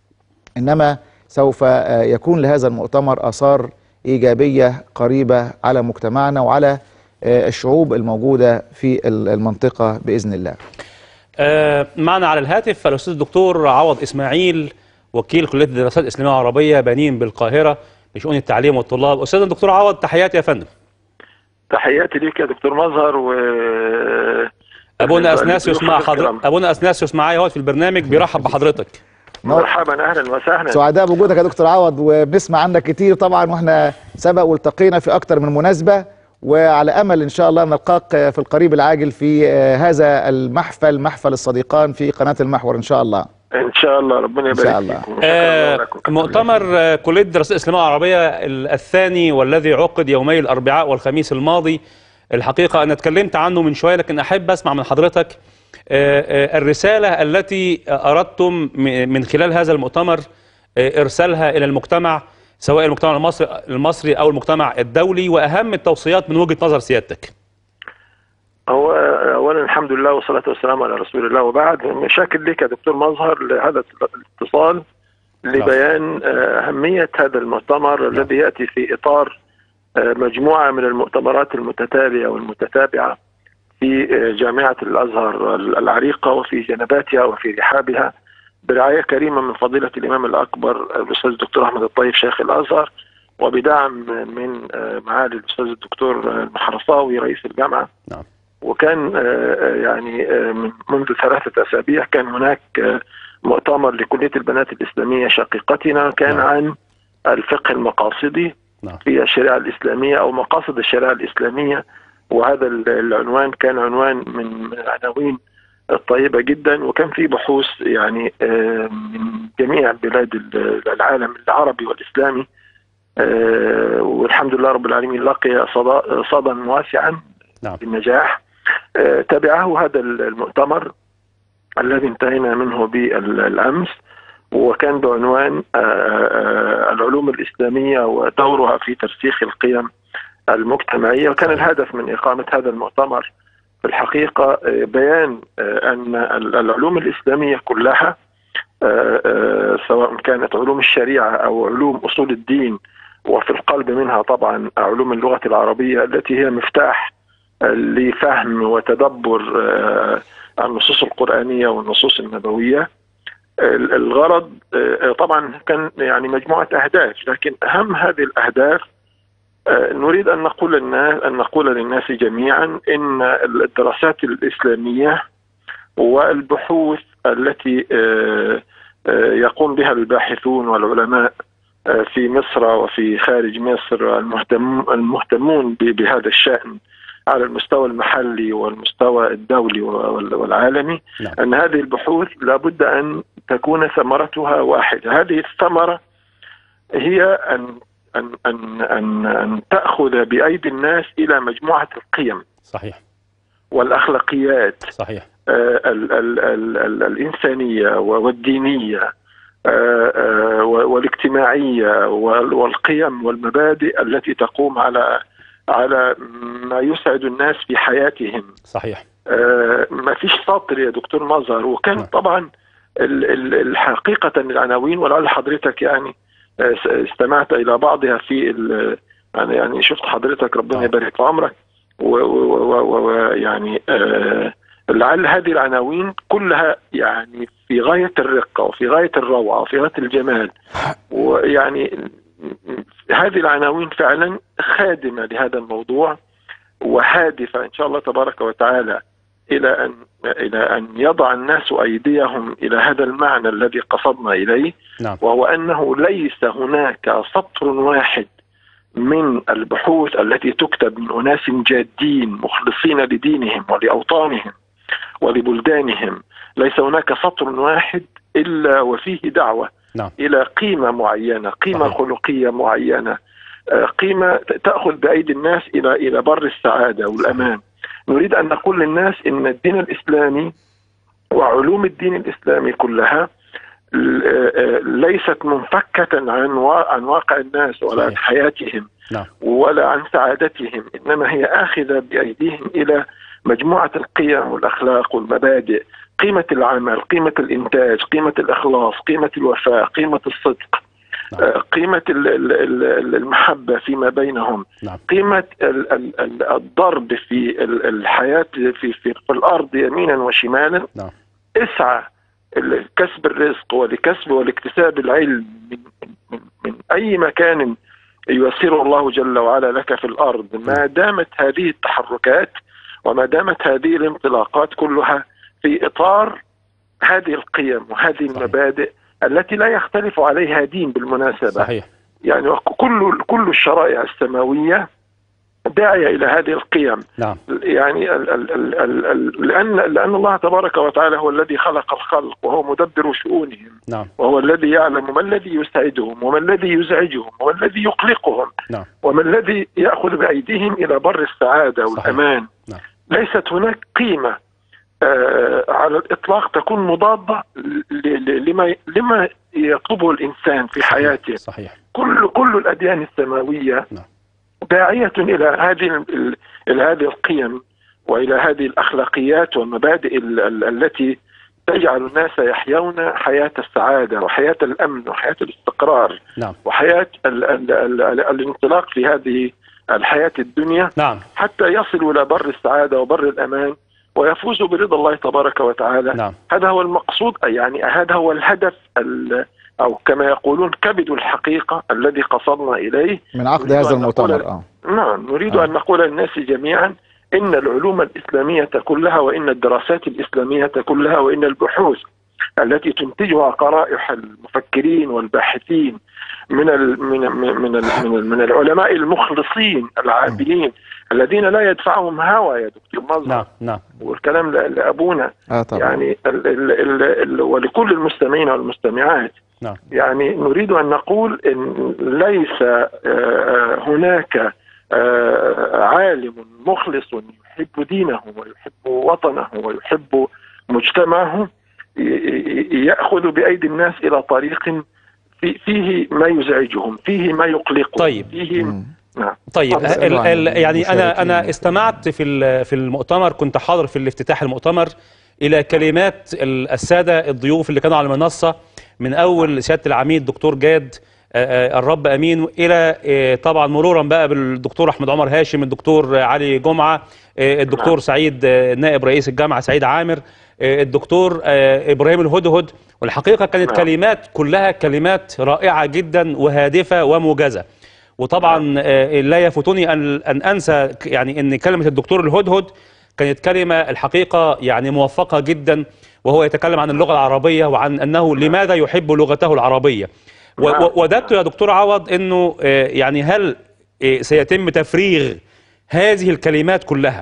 إنما سوف آه، يكون لهذا المؤتمر آثار إيجابية قريبة على مجتمعنا وعلى آه، الشعوب الموجودة في ال- المنطقة بإذن الله آه، معنا على الهاتف الاستاذ الدكتور عوض اسماعيل وكيل كليه الدراسات الاسلاميه والعربيه بنين بالقاهره لشؤون التعليم والطلاب استاذ الدكتور عوض تحياتي يا فندم تحياتي ليك يا دكتور مظهر و ابونا اثناسيوس مع الضيوف الكرام. حضرتك ابونا اثناسيوس معايا اهوت في البرنامج بيرحب بحضرتك مرحبا اهلا وسهلا سعداء بوجودك يا دكتور عوض وبنسمع عنك كتير طبعا واحنا سبق والتقينا في اكتر من مناسبه وعلى امل ان شاء الله نلقاك في القريب العاجل في آه، هذا المحفل محفل الصديقان في قناه المحور ان شاء الله ان شاء الله ربنا إن يبارك شاء الله. فيكم آه، مؤتمر آه، كليه الدراسات الاسلاميه والعربيه ال- الثاني والذي عقد يومي الاربعاء والخميس الماضي الحقيقه انا اتكلمت عنه من شويه لكن احب اسمع من حضرتك آه، آه، الرساله التي اردتم م- من خلال هذا المؤتمر آه، ارسالها الى المجتمع سواء المجتمع المصري المصري او المجتمع الدولي واهم التوصيات من وجهه نظر سيادتك هو اولا الحمد لله والصلاه والسلام على رسول الله وبعد شاكر لك يا دكتور مظهر لهذا الاتصال لبيان آه، اهميه هذا المؤتمر الذي ياتي في اطار آه، مجموعه من المؤتمرات المتتاليه والمتتابعه في آه، جامعه الازهر العريقه وفي جنباتها وفي رحابها برعايه كريمه من فضيله الامام الاكبر الاستاذ الدكتور احمد الطيب شيخ الازهر وبدعم من آه، معالي الاستاذ الدكتور آه، المحرصاوي رئيس الجامعه نعم. وكان آه، يعني آه، من منذ ثلاثه اسابيع كان هناك آه، مؤتمر لكليه البنات الاسلاميه شقيقتنا كان نعم. عن الفقه المقاصدي نعم. في الشريعه الاسلاميه او مقاصد الشريعه الاسلاميه وهذا ال- العنوان كان عنوان من العناوين الطيبه جدا وكان في بحوث يعني آه، من جميع بلاد ال- العالم العربي والاسلامي آه، والحمد لله رب العالمين لقي صدى صدى واسعا نعم. بالنجاح آه، تبعه هذا المؤتمر الذي انتهينا منه بالامس وكان بعنوان آه، آه، العلوم الاسلاميه ودورها في ترسيخ القيم المجتمعيه وكان الهدف من اقامه هذا المؤتمر في الحقيقه آه، بيان آه، ان ال- العلوم الاسلاميه كلها آه، آه، سواء كانت علوم الشريعه او علوم اصول الدين وفي القلب منها طبعا علوم اللغه العربيه التي هي مفتاح لفهم وتدبر النصوص القرآنية والنصوص النبوية الغرض طبعا كان يعني مجموعة أهداف لكن أهم هذه الأهداف نريد أن نقول للناس أن نقول للناس جميعا إن الدراسات الإسلامية والبحوث التي يقوم بها الباحثون والعلماء في مصر وفي خارج مصر المهتم المهتمون بهذا الشأن على المستوى المحلي والمستوى الدولي والعالمي نعم. أن هذه البحوث لابد أن تكون ثمرتها واحدة هذه الثمرة هي أن أن أن أن, أن تأخذ بأيدي الناس إلى مجموعة القيم صحيح والأخلاقيات صحيح آه، ال ال ال ال الإنسانية والدينية آه، آه، والاجتماعية وال- والقيم والمبادئ التي تقوم على على ما يسعد الناس في حياتهم صحيح آه، ما فيش سطر يا دكتور مظهر وكان طبعا ال- ال- الحقيقة العناوين ولعل حضرتك يعني آه، س- استمعت إلى بعضها في ال- أنا يعني شفت حضرتك ربنا يبارك في عمرك ويعني لعل هذه العناوين كلها يعني في غاية الرقة وفي غاية الروعة وفي غاية الجمال ويعني هذه العناوين فعلا خادمة لهذا الموضوع وهادفة إن شاء الله تبارك وتعالى إلى أن إلى أن يضع الناس أيديهم إلى هذا المعنى الذي قصدنا إليه نعم وهو أنه ليس هناك سطر واحد من البحوث التي تكتب من أناس جادين مخلصين لدينهم ولأوطانهم ولبلدانهم ليس هناك سطر واحد إلا وفيه دعوة نعم. إلى قيمة معينة قيمة صحيح. خلقية معينة آه، قيمة تأخذ بأيدي الناس إلى إلى بر السعادة والأمان نريد أن نقول للناس إن الدين الإسلامي وعلوم الدين الإسلامي كلها ل- آه، ليست منفكة عن وا- عن واقع الناس ولا عن حياتهم نعم ولا عن سعادتهم انما هي اخذه بايديهم الى مجموعه القيم والاخلاق والمبادئ قيمه العمل قيمه الانتاج قيمه الاخلاص قيمه الوفاء قيمه الصدق آه، قيمه ال- ال- ال- المحبه فيما بينهم نعم. قيمه ال- ال- ال- الضرب في ال- الحياه في في, في الارض يمينا وشمالا نعم. اسعى لكسب الرزق ولكسب والاكتساب العلم من, من, من اي مكان ييسره الله جل وعلا لك في الارض ما دامت هذه التحركات وما دامت هذه الانطلاقات كلها في اطار هذه القيم وهذه المبادئ التي لا يختلف عليها دين بالمناسبه صحيح يعني كل كل الشرائع السماويه داعيه الى هذه القيم نعم يعني ال ال ال ال ال لان لان الله تبارك وتعالى هو الذي خلق الخلق وهو مدبر شؤونهم نعم وهو الذي يعلم ما الذي يسعدهم وما الذي يزعجهم وما الذي يقلقهم نعم وما الذي ياخذ بايديهم الى بر السعاده والامان نعم. ليست هناك قيمه آه على الاطلاق تكون مضاده ل- ل- لما لما يطلبه الانسان في حياته صحيح كل كل الاديان السماويه نعم. داعيه الى هذه ال- ال- الى هذه القيم والى هذه الاخلاقيات والمبادئ ال- ال- التي تجعل الناس يحيون حياه السعاده وحياه الامن وحياه الاستقرار نعم وحياه ال ال ال ال الانطلاق في هذه الحياه الدنيا نعم حتى يصلوا الى بر السعاده وبر الامان ويفوزوا برضا الله تبارك وتعالى نعم هذا هو المقصود يعني هذا هو الهدف ال- او كما يقولون كبد الحقيقه الذي قصدنا اليه من عقد نريد هذا أن نقول- المؤتمر اه نعم نريد ان نقول للناس جميعا ان العلوم الاسلاميه كلها وان الدراسات الاسلاميه كلها وان البحوث التي تنتجها قرائح المفكرين والباحثين من ال من من من, ال من, ال من العلماء المخلصين العابدين الذين لا يدفعهم هوى يا دكتور مظهر نعم نعم والكلام ل- لابونا اه طبعا يعني ال ال ال ال ولكل المستمعين والمستمعات نعم يعني نريد ان نقول ان ليس آه، هناك آه، عالم مخلص يحب دينه ويحب وطنه ويحب مجتمعه ي- ي- ياخذ بايدي الناس الى طريق في فيه ما يزعجهم فيه ما يقلقهم طيب. فيه نعم طيب تفضل. ال ال يعني انا المشاركين. انا استمعت في ال- في المؤتمر كنت حاضر في الافتتاح المؤتمر الى كلمات ال- الساده الضيوف اللي كانوا على المنصه من اول سياده العميد دكتور جاد آه، آه، الرب امين الى آه، طبعا مرورا بقى بالدكتور احمد عمر هاشم الدكتور علي جمعه آه، الدكتور سعيد آه، نائب رئيس الجامعه سعيد عامر آه، الدكتور آه، ابراهيم الهدهد والحقيقه كانت كلمات كلها كلمات رائعه جدا وهادفه وموجزه وطبعا آه، لا يفوتني ان ان انسى ك- يعني ان كلمه الدكتور الهدهد كانت كلمه الحقيقه يعني موفقه جدا وهو يتكلم عن اللغه العربيه وعن انه لماذا يحب لغته العربيه و- و- وددت يا دكتور عوض انه آه، يعني هل آه، سيتم تفريغ هذه الكلمات كلها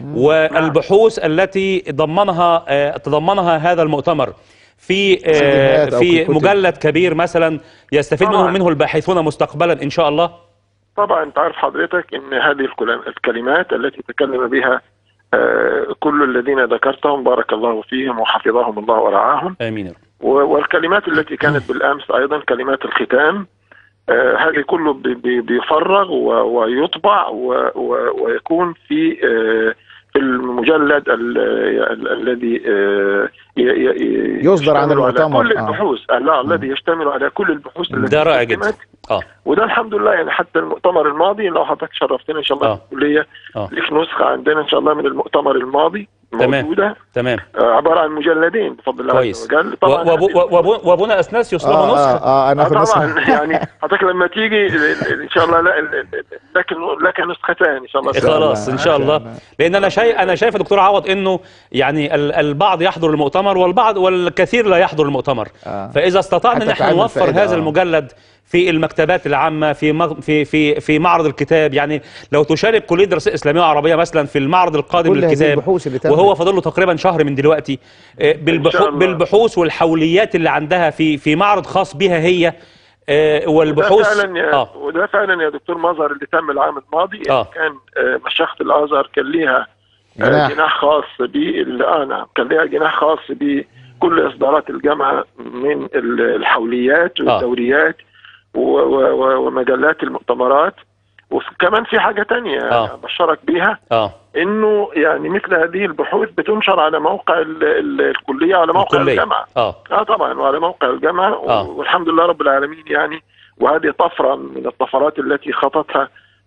والبحوث التي ضمنها آه، تضمنها هذا المؤتمر في آه، سيديهات أو في كتب. مجلد كبير مثلا يستفيد منه طبعاً. منه الباحثون مستقبلا ان شاء الله طبعا انت عارف حضرتك ان هذه الكلام- الكلمات التي تكلم بها آه، كل الذين ذكرتهم بارك الله فيهم وحفظهم الله ورعاهم امين يا رب. و- والكلمات التي كانت بالامس ايضا كلمات الختام آه، هذه كله بي- بي- بيفرغ و- ويطبع و- و- ويكون في آه، في المجلد ال- ال- الذي آه، ي- ي- يصدر عن يشتمل على المؤتمر. كل آه. البحوث آه، لا الذي يشتمل على كل البحوث التي ده رائع جدا قدمت. اه وده الحمد لله يعني حتى المؤتمر الماضي لو حضرتك شرفتنا ان شاء الله آه. في الكليه آه. ليك نسخه عندنا ان شاء الله من المؤتمر الماضي تمام. موجوده تمام آه، عباره عن مجلدين بفضل الله كويس عز وجل و- طبعا وابو- وابو- وابونا اثناسيوس له آه, نسخه آه, آه انا آه اخد طبعا نسخة. يعني حضرتك لما تيجي ان شاء الله لا ال- ال- لك لك نسختان ان شاء الله خلاص ان شاء الله لان انا شايف انا شايف يا دكتور عوض انه يعني ال- البعض يحضر المؤتمر والبعض والكثير لا يحضر المؤتمر آه. فاذا استطعنا حتى ان احنا تعمل نوفر فائدة، هذا آه. المجلد في المكتبات العامه في مغ- في في في معرض الكتاب يعني لو تشارك كليه دراسات اسلاميه وعربيه مثلا في المعرض القادم كل هذه للكتاب البحوث اللي تمت. وهو فاضل له تقريبا شهر من دلوقتي آه، بالبحو الله. بالبحوث والحوليات اللي عندها في في معرض خاص بها هي آه، وده والبحوث فعلا يا اه وده فعلا يا دكتور مظهر اللي تم العام الماضي آه. كان آه، مشيخه الازهر كان ليها آه، جناح. جناح خاص ب اه نعم كان ليها جناح خاص بكل اصدارات الجامعه من ال- الحوليات والدوريات و- و- و- ومجلات المؤتمرات وكمان في حاجه تانية آه. بشرك بيها اه انه يعني مثل هذه البحوث بتنشر على موقع ال- ال- الكليه على موقع الكلية. الجامعه اه اه طبعا وعلى موقع الجامعه آه. والحمد لله رب العالمين يعني وهذه طفره من الطفرات التي خطتها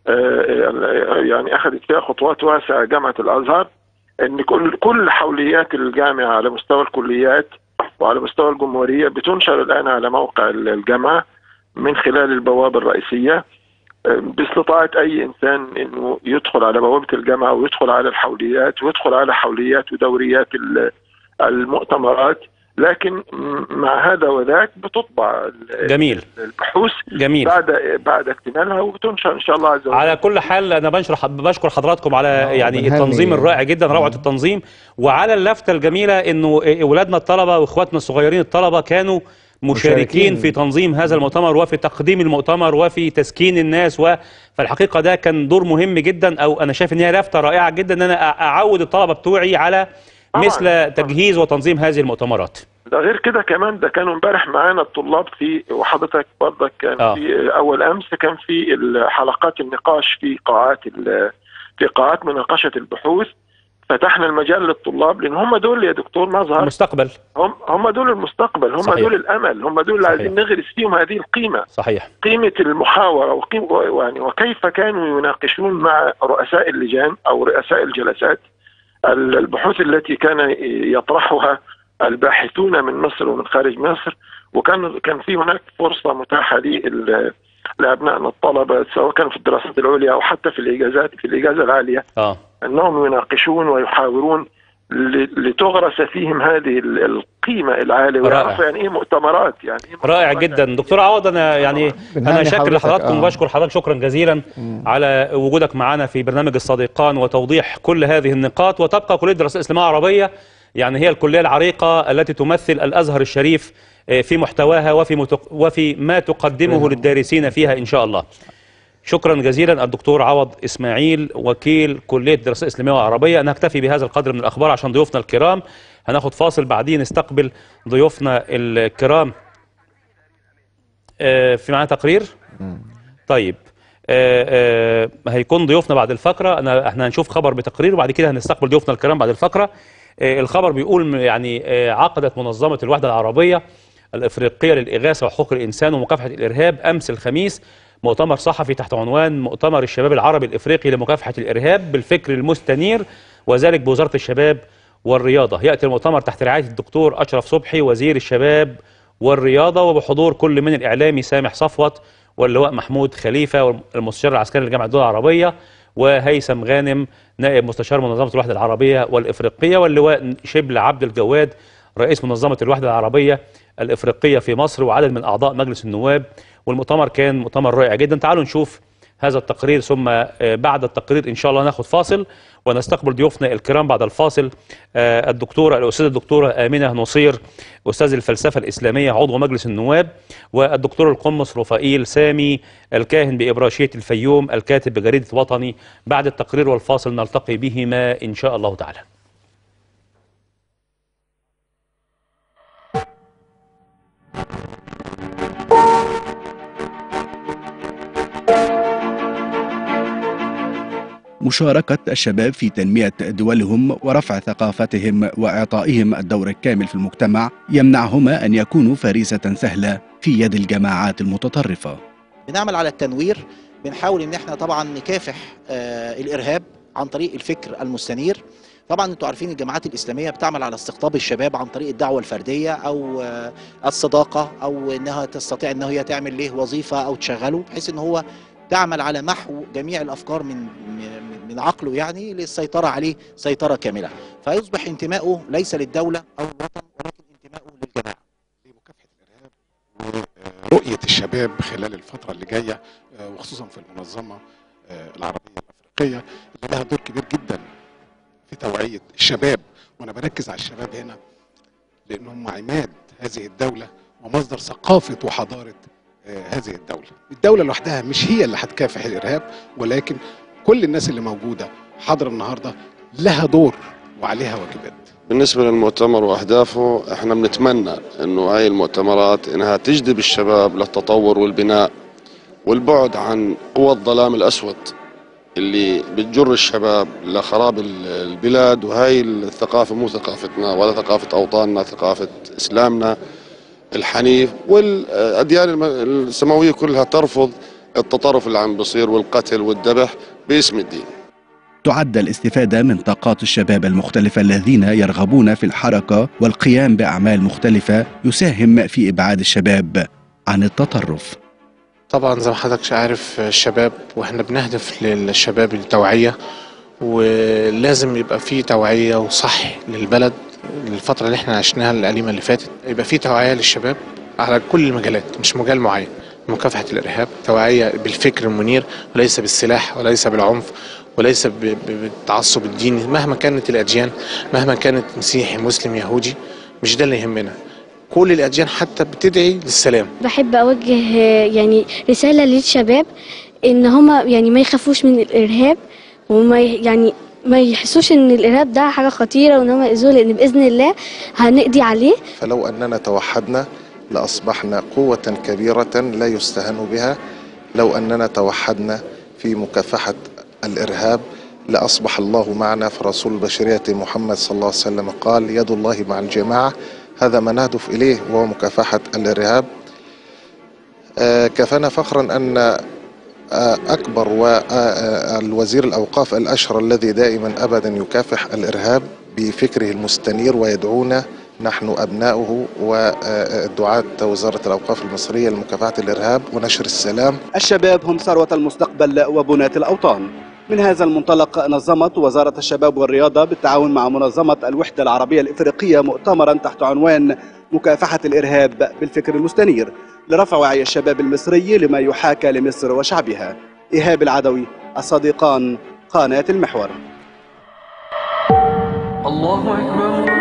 آه، يعني اخذت فيها خطوات واسعه جامعه الازهر ان كل كل حوليات الجامعه على مستوى الكليات وعلى مستوى الجمهوريه بتنشر الان على موقع الجامعه من خلال البوابه الرئيسيه آه، باستطاعه اي انسان انه يدخل على بوابه الجامعه ويدخل على الحوليات ويدخل على حوليات ودوريات ال- المؤتمرات لكن م- مع هذا وذاك بتطبع ال- جميل البحوث جميل بعد بعد اكتمالها وبتنشر ان شاء الله عز وجل على كل حال انا بنشر بشكر حضراتكم على يعني بنهني- التنظيم الرائع جدا روعه التنظيم وعلى اللفته الجميله انه اولادنا الطلبه واخواتنا الصغيرين الطلبه كانوا مشاركين مشاركين. في تنظيم هذا المؤتمر وفي تقديم المؤتمر وفي تسكين الناس و فالحقيقه ده كان دور مهم جدا او انا شايف ان هي لفته رائعه جدا ان انا أ- اعود الطلبه بتوعي على طبعاً. مثل تجهيز وتنظيم هذه المؤتمرات ده غير كده كمان ده كانوا امبارح معانا الطلاب في وحضرتك برضك كان آه. في اول امس كان في ال- حلقات النقاش في قاعات ال- في قاعات مناقشه البحوث فتحنا المجال للطلاب لان هم دول يا دكتور مظهر المستقبل هم هم دول المستقبل هم صحيح. دول الامل هم دول اللي صحيح. عايزين نغرس فيهم هذه القيمه صحيح قيمة المحاورة وقيم يعني وكيف كانوا يناقشون مع رؤساء اللجان أو رؤساء الجلسات ال- البحوث التي كان يطرحها الباحثون من مصر ومن خارج مصر وكان كان في هناك فرصة متاحة لل- لأبنائنا الطلبة سواء كانوا في الدراسات العليا أو حتى في الإجازات في الإجازة العالية اه أنهم يناقشون ويحاورون ل- لتغرس فيهم هذه ال- القيمة العالية رائع. ويعرفوا يعني إيه مؤتمرات يعني إيه رائع جدا دكتور عوض انا يعني بنهني انا شاكر حضرتك، لحضراتكم آه. وبشكر حضرتك شكرا جزيلا على وجودك معنا في برنامج الصديقان وتوضيح كل هذه النقاط وتبقى كليه دراسات اسلاميه عربيه يعني هي الكليه العريقه التي تمثل الازهر الشريف آه، في محتواها وفي متق... وفي ما تقدمه للدارسين فيها ان شاء الله شكرا جزيلا الدكتور عوض اسماعيل وكيل كليه دراسات اسلاميه وعربيه انا هكتفي بهذا القدر من الاخبار عشان ضيوفنا الكرام هناخد فاصل بعدين نستقبل ضيوفنا الكرام آه، في معانا تقرير طيب آه، آه، هيكون ضيوفنا بعد الفقره انا احنا هنشوف خبر بتقرير وبعد كده هنستقبل ضيوفنا الكرام بعد الفقره آه، الخبر بيقول م- يعني آه، عقدت منظمه الوحده العربيه الإفريقية للإغاثة وحقوق الإنسان ومكافحة الإرهاب أمس الخميس مؤتمر صحفي تحت عنوان مؤتمر الشباب العربي الإفريقي لمكافحة الإرهاب بالفكر المستنير وذلك بوزارة الشباب والرياضة يأتي المؤتمر تحت رعاية الدكتور أشرف صبحي وزير الشباب والرياضة وبحضور كل من الإعلامي سامح صفوت واللواء محمود خليفة والمستشار العسكري لجامعة الدول العربية وهيثم غانم نائب مستشار منظمة الوحدة العربية والإفريقية واللواء شبل عبد الجواد رئيس منظمة الوحدة العربية الإفريقية في مصر وعدد من أعضاء مجلس النواب والمؤتمر كان مؤتمر رائع جدا تعالوا نشوف هذا التقرير ثم آه، بعد التقرير إن شاء الله ناخد فاصل ونستقبل ضيوفنا الكرام بعد الفاصل آه، الدكتورة الأستاذة الدكتورة آمنة نصير أستاذ الفلسفة الإسلامية عضو مجلس النواب والدكتور القمص رفائيل سامي الكاهن بإبراشية الفيوم الكاتب بجريدة وطني بعد التقرير والفاصل نلتقي بهما إن شاء الله تعالى مشاركة الشباب في تنمية دولهم ورفع ثقافتهم وإعطائهم الدور الكامل في المجتمع يمنعهما أن يكونوا فريسة سهلة في يد الجماعات المتطرفة بنعمل على التنوير بنحاول ان احنا طبعا نكافح آه الارهاب عن طريق الفكر المستنير طبعا انتوا عارفين الجماعات الاسلاميه بتعمل على استقطاب الشباب عن طريق الدعوه الفرديه او آه الصداقه او انها تستطيع ان هي تعمل له وظيفه او تشغله بحيث ان هو تعمل على محو جميع الافكار من من- من عقله يعني للسيطره عليه سيطره كامله فيصبح انتمائه ليس للدوله او الوطن ولكن انتمائه للجماعه رؤية الشباب خلال الفترة اللي جاية آه، وخصوصا في المنظمة آه، العربية الأفريقية اللي لها دور كبير جدا في توعية الشباب وأنا بركز على الشباب هنا لأنهم عماد هذه الدولة ومصدر ثقافة وحضارة آه، هذه الدولة الدولة لوحدها مش هي اللي هتكافح الإرهاب ولكن كل الناس اللي موجودة حاضرة النهاردة لها دور وعليها واجبات بالنسبة للمؤتمر وأهدافه احنا بنتمنى انه هاي المؤتمرات انها تجذب الشباب للتطور والبناء والبعد عن قوى الظلام الأسود اللي بتجر الشباب لخراب ال- البلاد وهاي الثقافة مو ثقافتنا ولا ثقافة أوطاننا ثقافة إسلامنا الحنيف والأديان الم- السماوية كلها ترفض التطرف اللي عم بصير والقتل والذبح باسم الدين تعد الاستفادة من طاقات الشباب المختلفة الذين يرغبون في الحركة والقيام بأعمال مختلفة يساهم في إبعاد الشباب عن التطرف طبعا زي ما حضرتك عارف الشباب واحنا بنهدف للشباب التوعية ولازم يبقى في توعية وصح للبلد الفترة اللي احنا عشناها الأليمة اللي فاتت يبقى في توعية للشباب على كل المجالات مش مجال معين مكافحة الإرهاب توعية بالفكر المنير وليس بالسلاح وليس بالعنف وليس ب- ب- بالتعصب الديني مهما كانت الأديان مهما كانت مسيحي مسلم يهودي مش ده اللي يهمنا كل الأديان حتى بتدعي للسلام بحب أوجه آه، يعني رسالة للشباب إن هما يعني ما يخافوش من الإرهاب وما ي- يعني ما يحسوش إن الإرهاب ده حاجة خطيرة وإن هما يأذوه لأن بإذن الله هنقضي عليه فلو أننا توحدنا لأصبحنا قوة كبيرة لا يستهان بها لو أننا توحدنا في مكافحة الإرهاب لأصبح الله معنا فرسول البشرية محمد صلى الله عليه وسلم قال يد الله مع الجماعة هذا ما نهدف إليه وهو مكافحة الإرهاب آه، كفانا فخرا أن آه، أكبر والوزير الأوقاف الأشهر الذي دائما أبدا يكافح الإرهاب بفكره المستنير ويدعونا نحن أبناؤه ودعاة وزارة الأوقاف المصرية لمكافحة الإرهاب ونشر السلام الشباب هم ثروة المستقبل وبناة الأوطان من هذا المنطلق نظمت وزارة الشباب والرياضة بالتعاون مع منظمة الوحدة العربية الإفريقية مؤتمرا تحت عنوان مكافحة الإرهاب بالفكر المستنير لرفع وعي الشباب المصري لما يحاكى لمصر وشعبها إيهاب العدوي الصديقان قناة المحور الله أكبر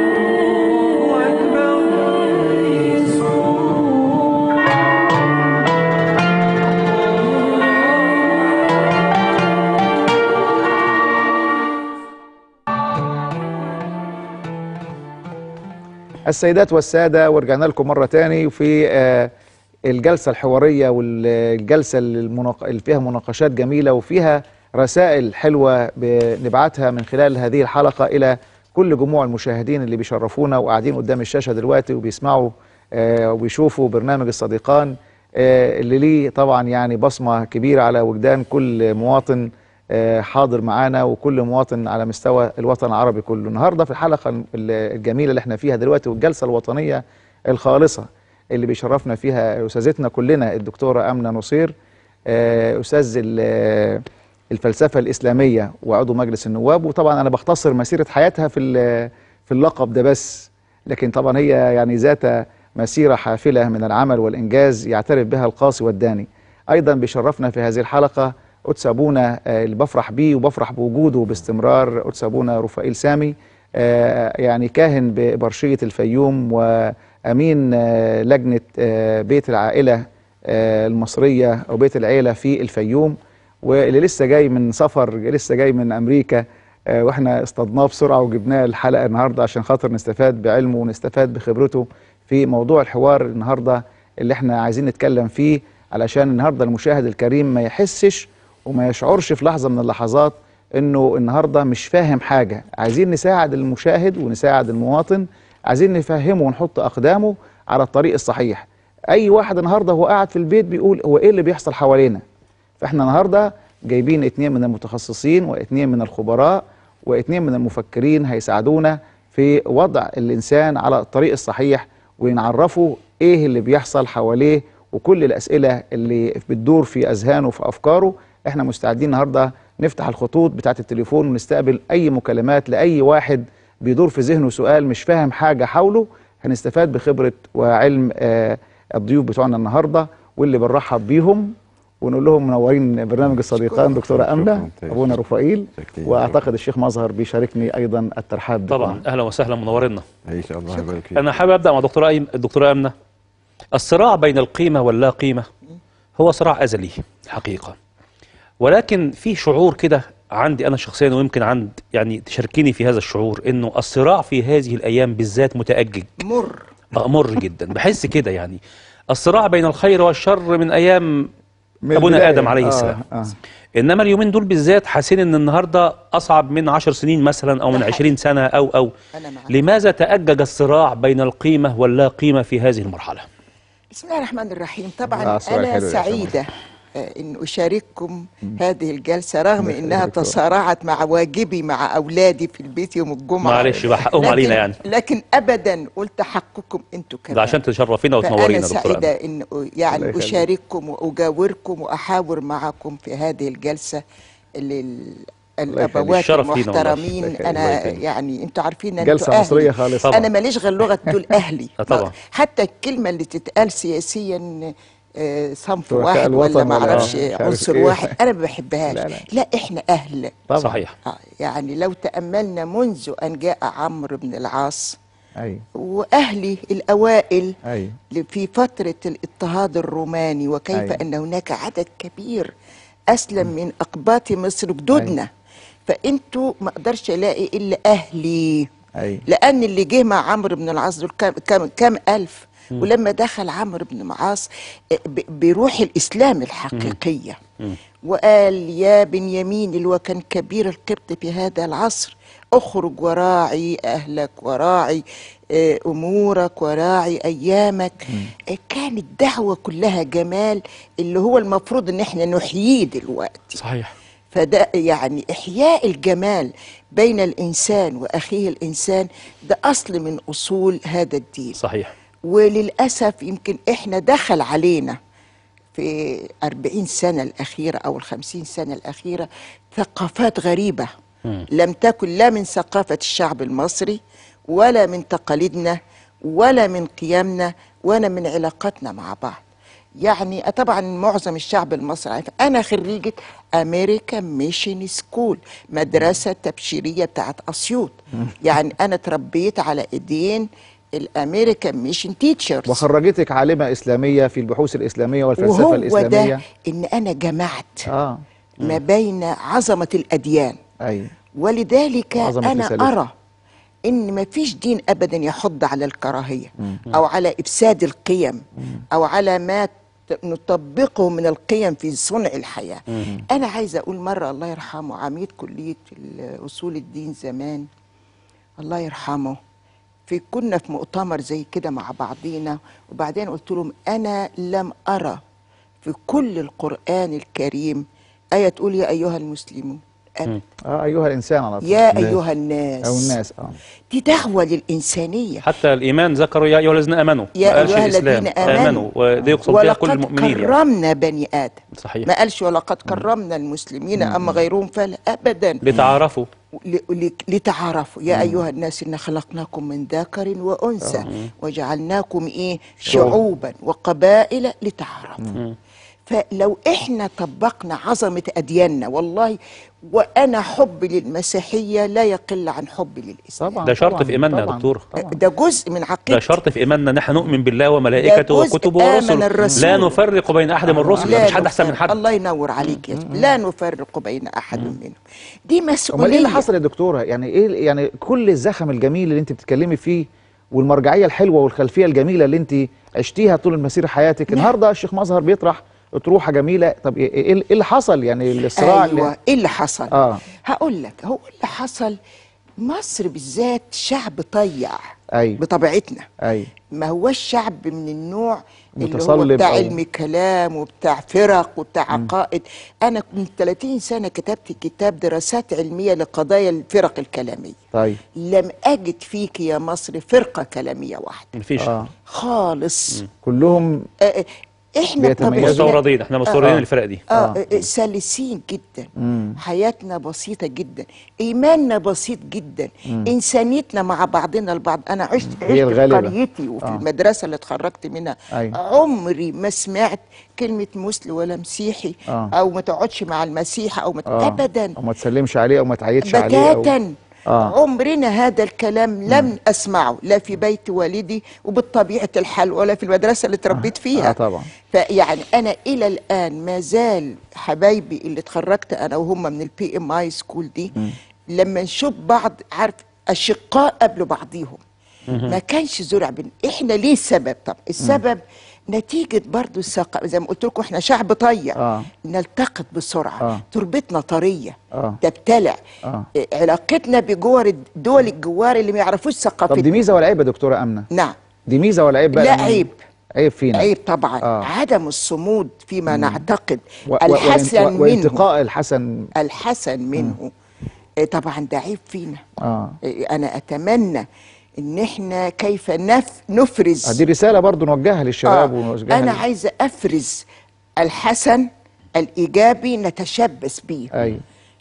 السيدات والسادة ورجعنا لكم مرة تاني في آه، الجلسة الحوارية والجلسة المناق- اللي فيها مناقشات جميلة وفيها رسائل حلوة بنبعتها من خلال هذه الحلقة إلى كل جموع المشاهدين اللي بيشرفونا وقاعدين قدام الشاشة دلوقتي وبيسمعوا آه، ويشوفوا برنامج الصديقان آه، اللي ليه طبعا يعني بصمة كبيرة على وجدان كل مواطن آه، حاضر معانا وكل مواطن على مستوى الوطن العربي كله النهارده في الحلقة ال- الجميلة اللي احنا فيها دلوقتي والجلسة الوطنية الخالصة اللي بيشرفنا فيها أستاذتنا كلنا الدكتورة أمنة نصير آه، أستاذ ال- الفلسفة الإسلامية وعضو مجلس النواب وطبعا أنا بختصر مسيرة حياتها في ال- في اللقب ده بس لكن طبعا هي يعني ذات مسيرة حافلة من العمل والإنجاز يعترف بها القاصي والداني أيضا بيشرفنا في هذه الحلقة قدس أبونا آه، اللي بفرح بيه وبفرح بوجوده باستمرار قدس أبونا رفائيل سامي آه، يعني كاهن ببرشية الفيوم وأمين آه، لجنة آه، بيت العائلة آه، المصرية أو بيت العيلة في الفيوم واللي لسه جاي من سفر لسه جاي من أمريكا آه، واحنا اصطدناه بسرعة وجبناه الحلقة النهاردة عشان خاطر نستفاد بعلمه ونستفاد بخبرته في موضوع الحوار النهاردة اللي احنا عايزين نتكلم فيه علشان النهاردة المشاهد الكريم ما يحسش وما يشعرش في لحظة من اللحظات انه النهاردة مش فاهم حاجة عايزين نساعد المشاهد ونساعد المواطن عايزين نفهمه ونحط أقدامه على الطريق الصحيح أي واحد النهاردة هو قاعد في البيت بيقول هو إيه اللي بيحصل حوالينا فاحنا النهارده جايبين اتنين من المتخصصين واتنين من الخبراء واتنين من المفكرين هيساعدونا في وضع الانسان على الطريق الصحيح ونعرفه ايه اللي بيحصل حواليه وكل الاسئله اللي بتدور في اذهانه وفي افكاره احنا مستعدين النهارده نفتح الخطوط بتاعه التليفون ونستقبل اي مكالمات لاي واحد بيدور في ذهنه سؤال مش فاهم حاجه حوله هنستفاد بخبره وعلم آه الضيوف بتوعنا النهارده واللي بنرحب بيهم ونقول لهم منورين برنامج الصديقان دكتوره امنه ابونا رفائيل واعتقد الشيخ مظهر بيشاركني ايضا الترحاب بكم. طبعا اهلا وسهلا منورنا ان شاء الله يبارك فيك انا حابب ابدا مع دكتوره أيم... الدكتوره امنه الصراع بين القيمه واللا قيمه هو صراع ازلي حقيقه ولكن في شعور كده عندي انا شخصيا ويمكن عند يعني تشاركيني في هذا الشعور انه الصراع في هذه الايام بالذات متاجج مر آه، مر جدا بحس كده يعني الصراع بين الخير والشر من ايام من ابونا البداية. ادم عليه آه، السلام آه. انما اليومين دول بالذات حاسين ان النهارده اصعب من عشر سنين مثلا او من عشرين سنه او او لماذا تاجج الصراع بين القيمه واللا قيمه في هذه المرحله بسم الله الرحمن الرحيم آه، طبعا سؤال انا حلو يا سعيده آه، ان اشارككم هذه الجلسه رغم الله انها يخليك. تصارعت مع واجبي مع اولادي في البيت يوم الجمعه معلش بقى حقهم لكن- علينا يعني لكن ابدا قلت حقكم انتوا كمان ده عشان تشرفينا فأنا وتنورينا دكتوره سعيدة أمنة. إن الله يعني يخليك. أشارككم وأجاوركم وأحاور معكم في هذه الجلسة اللي ال- يخليك. الأبوات الشرف لينا والله. المحترمين الله يخليك. الله أنا يخليك. يعني أنتوا عارفين إن جلسة أنتوا مصرية أهلي. خالصة. أنا طبعا. ماليش غير لغة دول أهلي آه، طبعا. حتى الكلمة اللي تتقال سياسيا آه، صنف وكاء واحد ولا الوطن ما ولا اعرفش مش عارف عنصر إيه. واحد انا ما بحبهاش لا، لا, لا. لا احنا اهل طبعا. صحيح. آه، يعني لو تاملنا منذ ان جاء عمرو بن العاص ايوه واهلي الاوائل ايوه في فترة الاضطهاد الروماني وكيف أيوة. أن هناك عدد كبير أسلم من أقباط مصر جدودنا فأنتوا ما أقدرش ألاقي إلا أهلي ايوه لأن اللي جه مع عمرو بن العاص دول كام, كام, كام ألف مم. ولما دخل عمرو بن العاص آه، ب- بروح الإسلام الحقيقية وقال يا بنيامين اللي هو كان كبير القبط في هذا العصر اخرج وراعي أهلك وراعي آه، أمورك وراعي أيامك آه، كانت دعوة كلها جمال اللي هو المفروض إن احنا نحييه دلوقتي صحيح فده يعني إحياء الجمال بين الإنسان وأخيه الإنسان ده أصل من أصول هذا الدين صحيح وللأسف يمكن إحنا دخل علينا في أربعين سنة الأخيرة أو الخمسين سنة الأخيرة ثقافات غريبة لم تكن لا من ثقافة الشعب المصري ولا من تقاليدنا ولا من قيمنا ولا من علاقاتنا مع بعض يعني طبعا معظم الشعب المصري عارف انا خريجه امريكان ميشن سكول مدرسه تبشيريه بتاعت اسيوط يعني انا اتربيت على ايدين الامريكان ميشن تيتشرز وخرجتك عالمة إسلامية في البحوث الإسلامية والفلسفة وهو الإسلامية ده ان انا جمعت آه. ما بين عظمه الاديان أيوة ولذلك وعظمة انا رسالتها. ارى ان ما فيش دين ابدا يحض على الكراهيه او على افساد القيم او على ما ت- نطبقه من القيم في صنع الحياه انا عايزه اقول مره الله يرحمه عميد كليه ال- اصول الدين زمان الله يرحمه في كنا في مؤتمر زي كده مع بعضينا وبعدين قلت لهم انا لم ارى في كل القران الكريم ايه تقول يا ايها المسلمون أبدا. اه ايها الانسان على طول يا الناس. ايها الناس او الناس اه دي دعوه للانسانيه حتى الايمان ذكروا يا ايها الذين امنوا يا ما قالش أيها الاسلام الذين آمنوا. وده يقصد بها كل ولقد المؤمنين يعني. كرمنا بني ادم صحيح ما قالش ولقد كرمنا المسلمين اما غيرهم فلا ابدا لتعارفوا ل- ل- لتعارفوا يا ايها الناس انا خلقناكم من ذكر وانثى آه. وجعلناكم ايه شعوب. شعوبا وقبائل لتعارفوا مم. فلو احنا طبقنا عظمه ادياننا والله وانا حبي للمسيحيه لا يقل عن حبي للاسلام طبعا ده شرط في ايماننا يا دكتور ده جزء من ده عقيدتي شرط في ايماننا نحن نؤمن بالله وملائكته ده جزء وكتبه آمن ورسله الرسول. لا نفرق بين احد من الرسل لا مفيش حد احسن من نفرق- حد الله ينور عليك يا شيخ. لا نفرق بين احد منهم دي مسؤوليه امال ايه اللي حصل يا دكتوره يعني ايه يعني كل الزخم الجميل اللي انت بتتكلمي فيه والمرجعيه الحلوه والخلفيه الجميله اللي انت عشتيها طول مسير حياتك النهارده الشيخ مظهر بيطرح اطروحه جميله طب ايه إيه- إيه اللي حصل يعني الصراع اللي- ايوه ايه اللي حصل اه هقول لك هو اللي حصل مصر بالذات شعب طيع ايوه بطبيعتنا ايوه ما هوش شعب من النوع اللي هو متصلب بتاع أو- علم كلام وبتاع فرق وبتاع عقائد انا من 30 سنه كتبت كتاب دراسات علميه لقضايا الفرق الكلاميه طيب لم اجد فيك يا مصر فرقه كلاميه واحده مفيش آه. خالص كلهم آه، آه، احنا بيتميزوا. بطبيعتنا- مستوردين احنا مستوردين آه. الفرق دي آه. آه. سلسين جدا مم. حياتنا بسيطة جدا إيماننا بسيط جدا مم. إنسانيتنا مع بعضنا البعض أنا عشت هي عشت في الغالبة. قريتي وفي آه. آه. المدرسة اللي اتخرجت منها أيوة. عمري ما سمعت كلمة مسلم ولا مسيحي آه. أو ما تقعدش مع المسيح أو ما آه. أبدا او ما تسلمش عليه او ما تعيدش عليه أو- بتاتا آه. عمرنا هذا الكلام لم أسمعه لا في بيت والدي وبالطبيعة الحال ولا في المدرسة اللي تربيت فيها اه طبعا فيعني انا الى الان ما زال حبايبي اللي اتخرجت انا وهم من البي ام اي سكول دي لما نشوف بعض عارف اشقاء قبل بعضيهم ما كانش زرع بين احنا ليه السبب طب السبب نتيجة برضو الثقافة زي ما قلت لكم احنا شعب طيع آه. نلتقط بسرعة آه. تربتنا طرية اه تبتلع اه إيه، علاقتنا بجوار الدول الجوار اللي ما يعرفوش طب ثقافتنا دي ميزه ولا عيب يا دكتوره امنه نعم دي ميزه ولا عيب بقى لا إن- عيب عيب فينا عيب طبعا آه. آه. عدم الصمود فيما نعتقد و- و- الحسن وانت- منه وانتقاء الحسن الحسن منه إيه طبعا ده عيب فينا اه إيه انا اتمنى ان احنا كيف نف نفرز آه، دي رساله برضو نوجهها للشباب ونوجهها انا لل- عايزه افرز الحسن الايجابي نتشبث بيه ايوه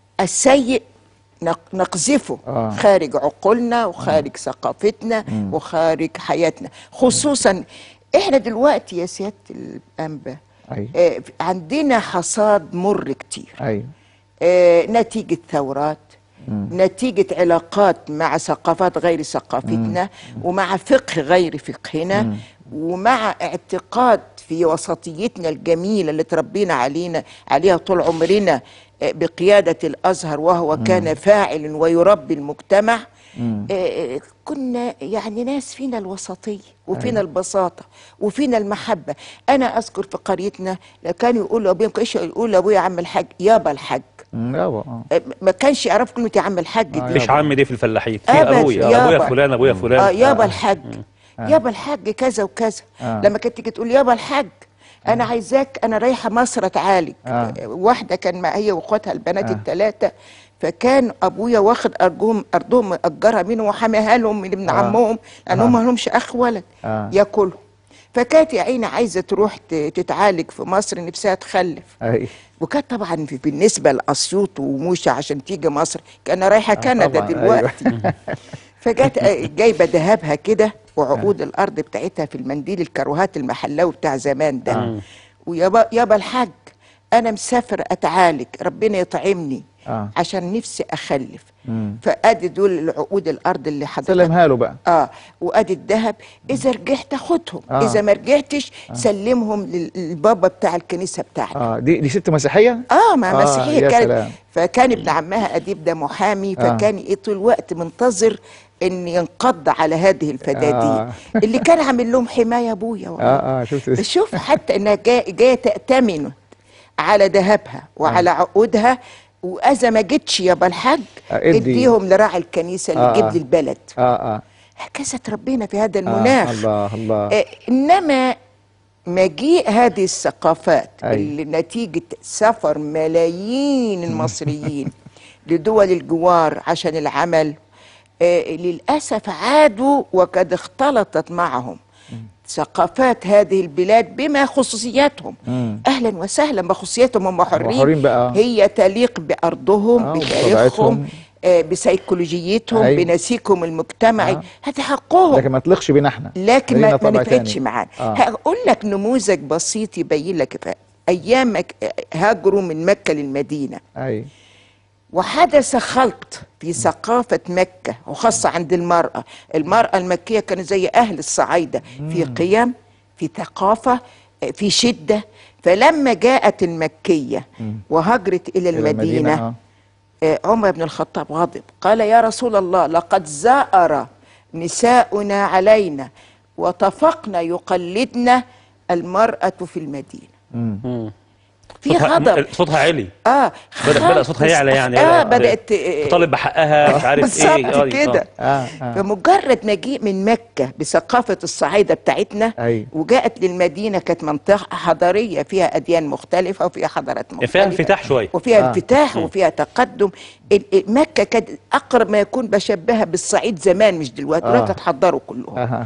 السيء نق- نقذفه آه. خارج عقولنا وخارج ثقافتنا مم. وخارج حياتنا خصوصا احنا دلوقتي يا سياده الانبا ايوه آه، عندنا حصاد مر كتير ايوه آه، نتيجة ثورات مم. نتيجة علاقات مع ثقافات غير ثقافتنا ومع فقه غير فقهنا مم. ومع اعتقاد في وسطيتنا الجميلة اللي تربينا علينا عليها طول عمرنا آه، بقيادة الأزهر وهو كان فاعل ويربي المجتمع مم. آه، كنا يعني ناس فينا الوسطية وفينا أيوة. البساطة وفينا المحبة أنا أذكر في قريتنا كانوا يقولوا أبويا ما كانش يقول لأبويا يا عم الحاج يابا الحاج مم، يابا اه آه، ما كانش يعرف كلمة يا عم الحاج آه، دي مفيش عم دي في الفلاحين في أبد، ابويا يابا. ابويا فلان ابويا فلان اه يابا آه. الحاج آه. يابا الحاج كذا وكذا آه. لما كانت تيجي تقول يابا الحاج انا عايزاك انا رايحه مصر اتعالج آه. واحده كان مع هي واخواتها البنات آه. الثلاثه فكان ابويا واخد ارجهم ارضهم مأجرها منهم وحاميها لهم من ابن آه. عمهم لانهم آه. ما لهمش اخ ولد آه. ياكلهم فكانت يا عيني عايزه تروح ت- تتعالج في مصر نفسها تخلف ايوه وكانت طبعا في- بالنسبه لاسيوط وموشة عشان تيجي مصر كان رايحه كندا طبعاً، دلوقتي أيوة. فجت جايبه ذهبها كده وعقود الارض بتاعتها في المنديل الكروهات المحلاوي بتاع زمان ده آه. ويابا يابا الحاج انا مسافر اتعالج ربنا يطعمني اه عشان نفسي اخلف مم. فادي دول العقود الارض اللي حضرتك سلمها له بقى اه وادي الذهب اذا رجعت خدهم آه. اذا ما رجعتش سلمهم لل- للبابا بتاع الكنيسه بتاعتك اه دي دي ست مسيحيه اه ما آه، مسيحيه يا كانت سلام. فكان ابن عمها اديب ده محامي آه. فكان ايه طول الوقت منتظر ان ينقض على هذه الفدادين آه. اللي كان عامل لهم حمايه ابويا والله. اه اه شفت شوف حتى انها جايه جايه تأتمن على ذهبها وعلى عقودها واذا ما جتش يابا الحاج آه، ادي. اديهم لراعي الكنيسه اللي آه، يجيب آه. لي البلد اه اه هكذا تربينا في هذا آه المناخ الله الله آه، انما مجيء هذه الثقافات أي. اللي نتيجة سفر ملايين المصريين لدول الجوار عشان العمل آه، للأسف عادوا وقد اختلطت معهم ثقافات هذه البلاد بما خصوصياتهم مم. اهلا وسهلا بخصوصياتهم هم حرين حرين بقى. هي تليق بارضهم آه، بتاريخهم وبطبيعتهم. آه، بسيكولوجيتهم أيوة. بنسيجهم المجتمعي هذا حقهم لكن ما تليقش بينا احنا لكن لينا ما, طبع ما نفعتش تاني. معانا آه. هقول لك نموذج بسيط يبين لك ف- ايام مك- هاجروا من مكه للمدينه اي وحدث خلط في ثقافة مكة وخاصة عند المرأة المرأة المكية كانوا زي أهل الصعايدة في قيم في ثقافة في شدة فلما جاءت المكية وهجرت إلى إلى المدينة آه. آه، عمر بن الخطاب غضب قال يا رسول الله لقد زأر نساؤنا علينا وطفقنا يقلدنا المرأة في المدينة مم. في صوتها- غضب صوتها عالي اه بدأ بدأ خلط صوتها يعلى يعني اه لا، بدأت تطالب بحقها مش عارف ايه بالظبط آه، كده آه. آه. فمجرد مجيء من مكة بثقافة الصعايدة بتاعتنا أي. وجاءت للمدينة كانت منطقة حضارية فيها أديان مختلفة وفيها حضارات فيها مختلفة انفتاح شويه وفيها آه. انفتاح مم. وفيها تقدم ال- ال- مكة كانت أقرب ما يكون بشبهها بالصعيد زمان مش دلوقتي آه. دلوقتي اتحضروا كلهم آه.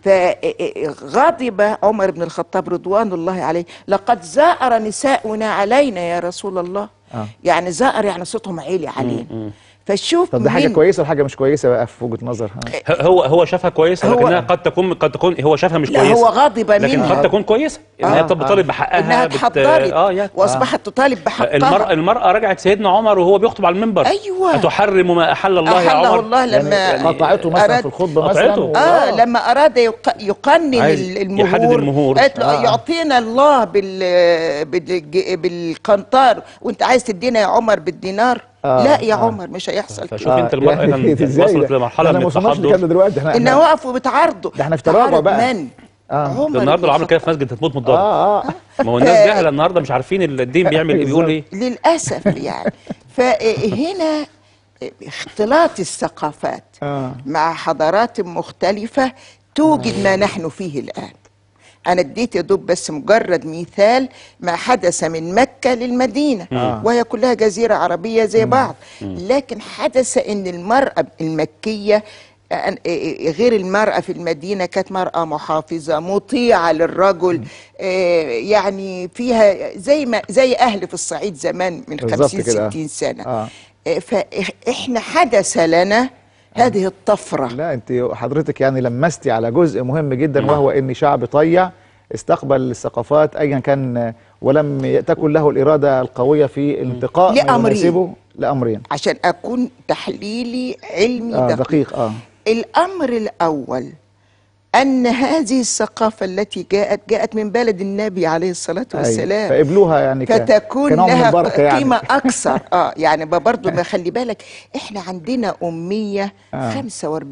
فغضب عمر بن الخطاب رضوان الله عليه لقد زأر نساؤنا علينا يا رسول الله آه. يعني زأر يعني صوتهم عالي علينا فشوف طب ده حاجه من- كويسه ولا حاجه مش كويسه بقى في وجهه نظر ها؟ هو هو شافها كويسه هو- لكنها قد تكون قد تكون هو شافها مش لا كويسه هو غاضب لكن منها. قد تكون كويسه ان آه، هي طب بتطالب بحقها انها بت- اتحضرت اه يعني واصبحت تطالب بحقها المرأة المرأة رجعت سيدنا عمر وهو بيخطب على المنبر أيوة. أتحرم ما أحل الله يا أحله عمر الله لما يعني قطعته مثلا أراد- في الخطبه مثلا قطعته. و- اه لما اراد يق- يقنن عايز ال- يحدد المهور المهور. قالت له آه. يعطينا الله بال بالج- بالقنطار وانت عايز تدينا يا عمر بالدينار آه، لا يا آه. عمر مش هيحصل فشوف كده. انت المرأة يعني كانت إزاي وصلت ده؟ لمرحلة احنا من ما وصلناش التحضر لكده دلوقتي احنا ان احنا- وقفوا بتعارضوا ده احنا في تراجع تعارض بقى. من اه عمر ده النهارده بن لو عمل كده في مسجد هتموت من الضرب اه اه ما هو الناس جاهله النهارده مش عارفين الدين بيعمل ايه بيقول ايه للاسف يعني فهنا اختلاط الثقافات اه مع حضارات مختلفة توجد ما نحن فيه الآن أنا اديت يا دوب بس مجرد مثال ما حدث من مكة للمدينة آه. وهي كلها جزيرة عربية زي بعض لكن حدث أن المرأة المكية أن- غير المرأة في المدينة كانت مرأة محافظة مطيعة للرجل آه، يعني فيها زي ما زي أهل في الصعيد زمان من بالظبط 50 كده. 60 سنة اه آه، فإحنا حدث لنا هذه الطفرة لا انت حضرتك يعني لمستي على جزء مهم جدا وهو ان شعب طيع استقبل الثقافات ايا كان ولم تكن له الاراده القويه في الانتقاء ما لأمرين. يناسبه لامرين عشان أكون تحليلي علمي اه دقيق. دقيق اه الأمر الأول أن هذه الثقافة التي جاءت جاءت من بلد النبي عليه الصلاة أيوة. والسلام فقبلوها يعني ك- فتكون كنوع من لها البركة يعني. قيمة أكثر اه يعني برضه ما خلي بالك احنا عندنا أمية آه. 45%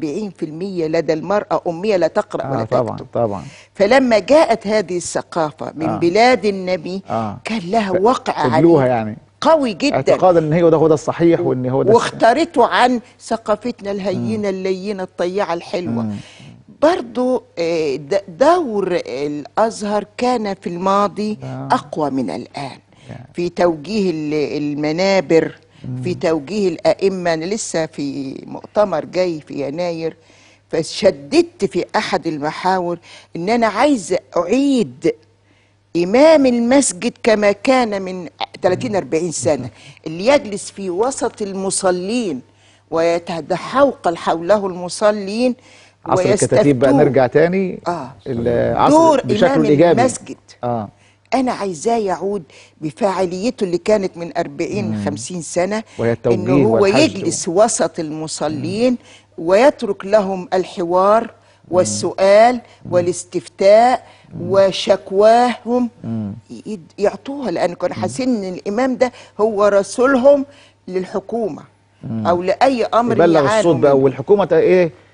لدى المرأة أمية لا تقرأ ولا اه طبعا تكتب طبعا فلما جاءت هذه الثقافة من آه. بلاد النبي اه كان لها وقع قبلوها عليه يعني قوي جدا اعتقادا ان هي ده هو ده الصحيح وان هو ده واختارته عن ثقافتنا الهينة اللينة الطيعة الحلوة مم. برضو آه، د- دور الأزهر كان في الماضي آه. أقوى من الآن في توجيه ال- المنابر في توجيه الأئمة أنا لسه في مؤتمر جاي في يناير فشددت في أحد المحاور إن أنا عايز أعيد إمام المسجد كما كان من 30 40 سنة اللي يجلس في وسط المصلين ويتحوقل حوله المصلين عصر الكتاتيب بقى ويستفتون. نرجع تاني آه. العصر دور بشكله إمام الايجابي المسجد اه أنا عايزاه يعود بفاعليته اللي كانت من 40 مم. 50 سنة وهي التوجيه إنه هو والحشد يجلس وسط المصلين ويترك لهم الحوار والسؤال والاستفتاء وشكواهم مم. يد- يعطوها لأن كانوا حاسين إن الإمام ده هو رسولهم للحكومة مم. أو لأي أمر يبلغ يعانوا الصوت بقى منه. والحكومه ت- ايه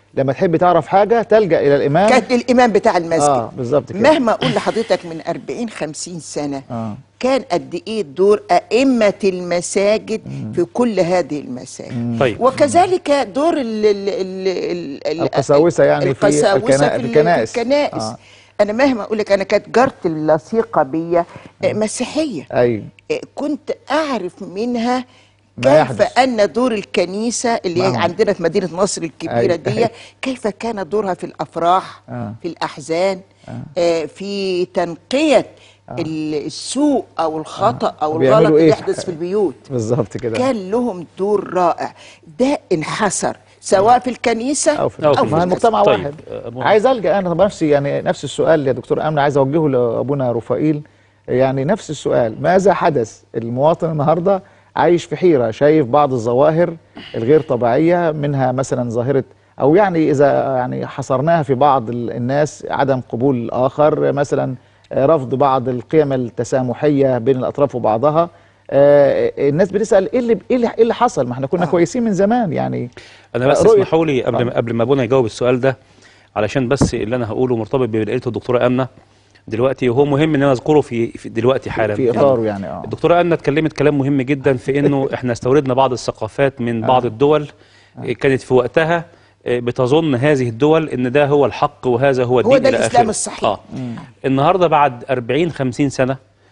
لما تحب تعرف حاجه تلجا الى الامام كانت الامام بتاع المسجد اه بالظبط كده مهما اقول لحضرتك من 40 50 سنه اه كان قد ايه دور ائمه المساجد في كل هذه المساجد طيب. وكذلك دور ال ال ال ال ال القساوسة يعني في القساوسه الكنا- في, في ال- الكنائس. في الكنائس آه. انا مهما اقول لك انا كانت جارتي اللصيقه بيا آه، مسيحيه ايوه آه، كنت اعرف منها ما كيف يحدث. ان دور الكنيسه اللي هي نعم. عندنا في مدينه نصر الكبيره أيوة. دي كيف كان دورها في الافراح آه. في الاحزان آه، في تنقيه ال- السوء او الخطا او بيعملوا الغلط اللي إيه؟ يحدث في البيوت بالظبط كده كان لهم دور رائع ده انحسر سواء في الكنيسه او في, أو أو في ما المجتمع طيب، واحد أبونا. عايز الجا انا نفسي يعني نفس السؤال يا دكتور امن عايز اوجهه لابونا رفائيل يعني نفس السؤال ماذا حدث المواطن النهارده عايش في حيره شايف بعض الظواهر الغير طبيعيه منها مثلا ظاهره او يعني اذا يعني حصرناها في بعض ال- الناس عدم قبول الاخر مثلا آه، رفض بعض القيم التسامحيه بين الاطراف وبعضها آه، الناس بتسال ايه اللي ايه اللي, إيه اللي حصل ما احنا كنا كويسين من زمان يعني انا بس رؤية- اسمحوا لي قبل ما قبل ما ابونا يجاوب السؤال ده علشان بس اللي انا هقوله مرتبط باللي قالته الدكتوره امنه دلوقتي وهو مهم ان انا اذكره في, في دلوقتي حالا في اطاره يعني اه الدكتوره امنه اتكلمت كلام مهم جدا في انه احنا استوردنا بعض الثقافات من بعض الدول كانت في وقتها آه، بتظن هذه الدول ان ده هو الحق وهذا هو الدين هو ده إلى الاسلام آخره. الصحيح آه. النهارده بعد 40 50 سنه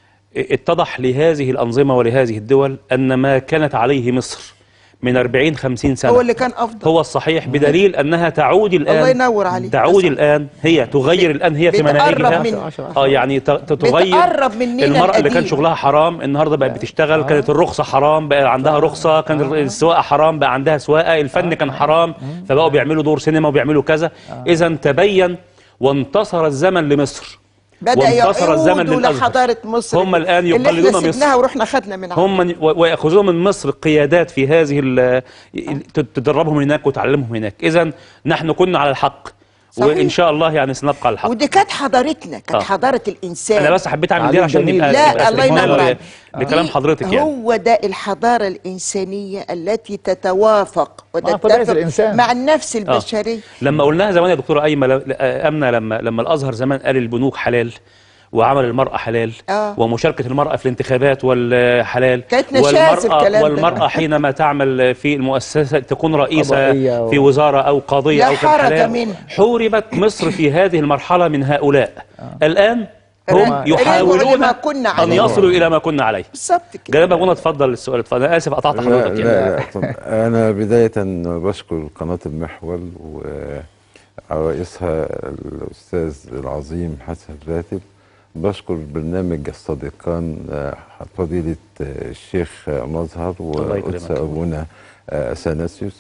اتضح لهذه الانظمه ولهذه الدول ان ما كانت عليه مصر من 40 50 سنه هو اللي كان افضل هو الصحيح بدليل انها تعود الان الله ينور عليك. تعود الان هي تغير الان هي في بتقرب مناهجها من- اه يعني ت- ت- تغير بتقرب مننا المرأة اللي كان القديم. شغلها حرام النهارده بقت بتشتغل كانت الرخصة حرام بقى عندها رخصة كانت السواقة حرام بقى عندها سواقة الفن كان حرام فبقوا بيعملوا دور سينما وبيعملوا كذا إذا تبين وانتصر الزمن لمصر بدا وانتصر الزمن يعودوا للأزهر لحضاره مصر هم الآن اللي يقلدون احنا مصر. سبناها ورحنا خدنا من عندهم. هم من- و- ويأخذون من مصر قيادات في هذه ال- تدربهم هناك وتعلمهم هناك إذا نحن كنا على الحق صحيح. وإن شاء الله يعني سنبقى على الحق ودي كانت حضارتنا كانت آه. حضاره الانسان أنا بس حبيت أعمل دي عشان تعليم نبقى جميل. نبقى لا الله استكمال ينور ل- عليك. لكلام حضرتك يعني هو ده الحضاره الانسانيه التي تتوافق طبيعة وتتفق الإنسان. مع النفس آه. البشريه لما قلناها زمان يا دكتوره ايمه ل- امنه لما لما الازهر زمان قال البنوك حلال وعمل المرأة حلال آه. ومشاركة المرأة في الانتخابات والحلال كانت نشاز والمرأة, الكلام ده. والمرأة حينما تعمل في المؤسسة تكون رئيسة قضائية و- في وزارة أو قاضية لا أو كان حرج حلال منه. حوربت مصر في هذه المرحلة من هؤلاء الآن هم رجعوا يحاولون لما كنا أن عليه. يصلوا إلى ما كنا عليه بالظبط كده جناب أبونا اتفضل السؤال اتفضل أنا آسف قطعت لا حضرتك لا, يعني لا طب أنا بداية بشكر قناة المحور ورئيسها الأستاذ العظيم حسن راتب بشكر برنامج الصديقان آه، فضيلة آه، الشيخ آه، مظهر الله يكرمك. وقدس أبونا آه، أثناسيوس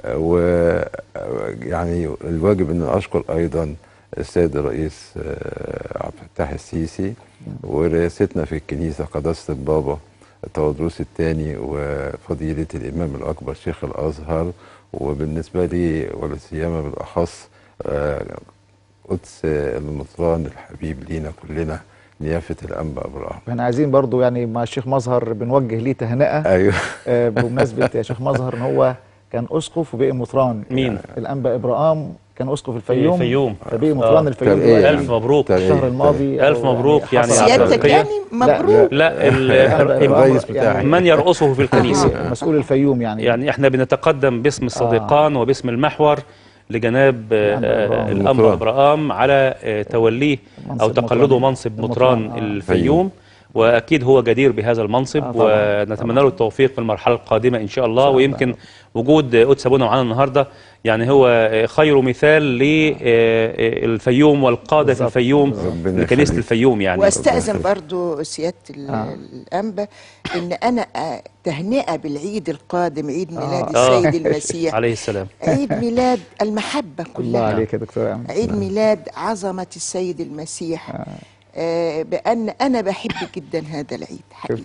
ويعني الواجب أن أشكر أيضا السيد الرئيس آه، عبد الفتاح السيسي ورئاستنا في الكنيسة قداسة البابا تودروس الثاني وفضيلة الإمام الأكبر شيخ الأزهر وبالنسبة لي ولا سيما بالأخص آه، قدس المطران الحبيب لينا كلنا نيافة الأنبا أبراهيم احنا عايزين برضو يعني مع الشيخ مظهر بنوجه ليه تهنئه أيوه آه، بمناسبه يا شيخ مظهر ان هو كان اسقف وبقي مطران مين؟ الانبا ابراهام كان اسقف الفيوم الفيوم. فبقي مطران آه. الفيوم طب إيه دلوقتي. ألف مبروك الشهر الماضي ألف أو مبروك يعني حصل- على سيادتك الترقية. يعني مبروك لا ال- الرئيس بتاعي. من يرقصه في الكنيسة مسؤول الفيوم يعني يعني احنا بنتقدم باسم الصديقان وباسم المحور لجناب آه، إبراهام. الأنبا المطران. إبراهام على آه، توليه أو منصب تقلده مطران. منصب المطران، مطران آه. الفيوم وأكيد هو جدير بهذا المنصب آه، طبعاً. ونتمنى له التوفيق في المرحلة القادمة إن شاء الله ويمكن وجود قدس أبونا معانا النهاردة يعني هو آه، خير مثال للفيوم والقادة في بالظبط. الفيوم ربنا لكنيسة يخليك. الفيوم يعني واستاذن برضو سياده ال- آه. الانبا ان انا آه، تهنئه بالعيد القادم عيد ميلاد آه. السيد المسيح عليه السلام عيد ميلاد المحبه الله كلها عليك يا دكتور امن عيد ميلاد عظمه السيد المسيح آه بان انا بحب جدا هذا العيد حقيقه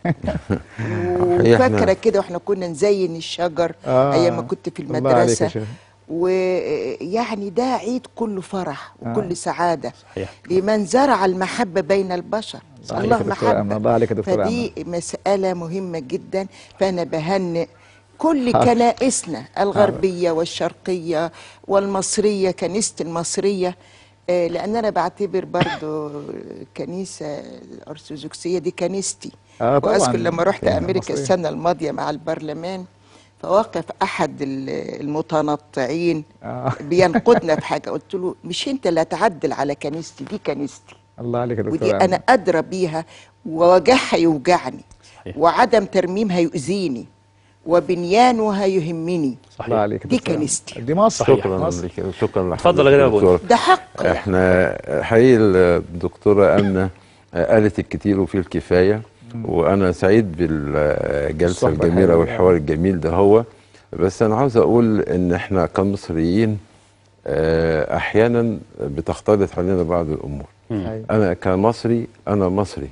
وفاكره كده واحنا كنا نزين الشجر آه. ايام ما كنت في الله عليك يا المدرسه شيخ. ويعني ده عيد كله فرح وكل آه. سعاده صحيح. لمن زرع المحبه بين البشر صحيح الله يا دكتور أمن. محبه الله عليك يا دكتور فدي مساله مهمه جدا فانا بهنئ كل حاضر. كنائسنا الغربية والشرقية والمصرية كنيسة المصرية آه، لأن أنا بعتبر برضو الكنيسة الأرثوذكسية دي كنيستي آه، طبعاً. وأذكر لما رحت كنيسة أمريكا مصرية. السنة الماضية مع البرلمان فوقف أحد ال- المتنطعين بينقدنا في حاجة قلت له مش أنت اللي هتعدل على كنيستي دي كنيستي الله عليك يا دكتور ودي أمل. انا ادرى بيها ووجعها يوجعني وعدم ترميمها يؤذيني وبنيانها يهمني صحيح. الله عليك يا دي دكتور أمل. كنيستي دي مصر شكرا مصر. لك شكرا لحضرتك اتفضل يا جناب أبو دكتور. ده حق احنا حقيقي الدكتوره امنه قالت الكتير وفيه الكفايه وانا سعيد بالجلسه الصحبة الجميله الحلوة. والحوار الجميل ده هو بس انا عاوز اقول ان احنا كمصريين آه، احيانا بتختلط علينا بعض الامور أيوة. انا كمصري انا مصري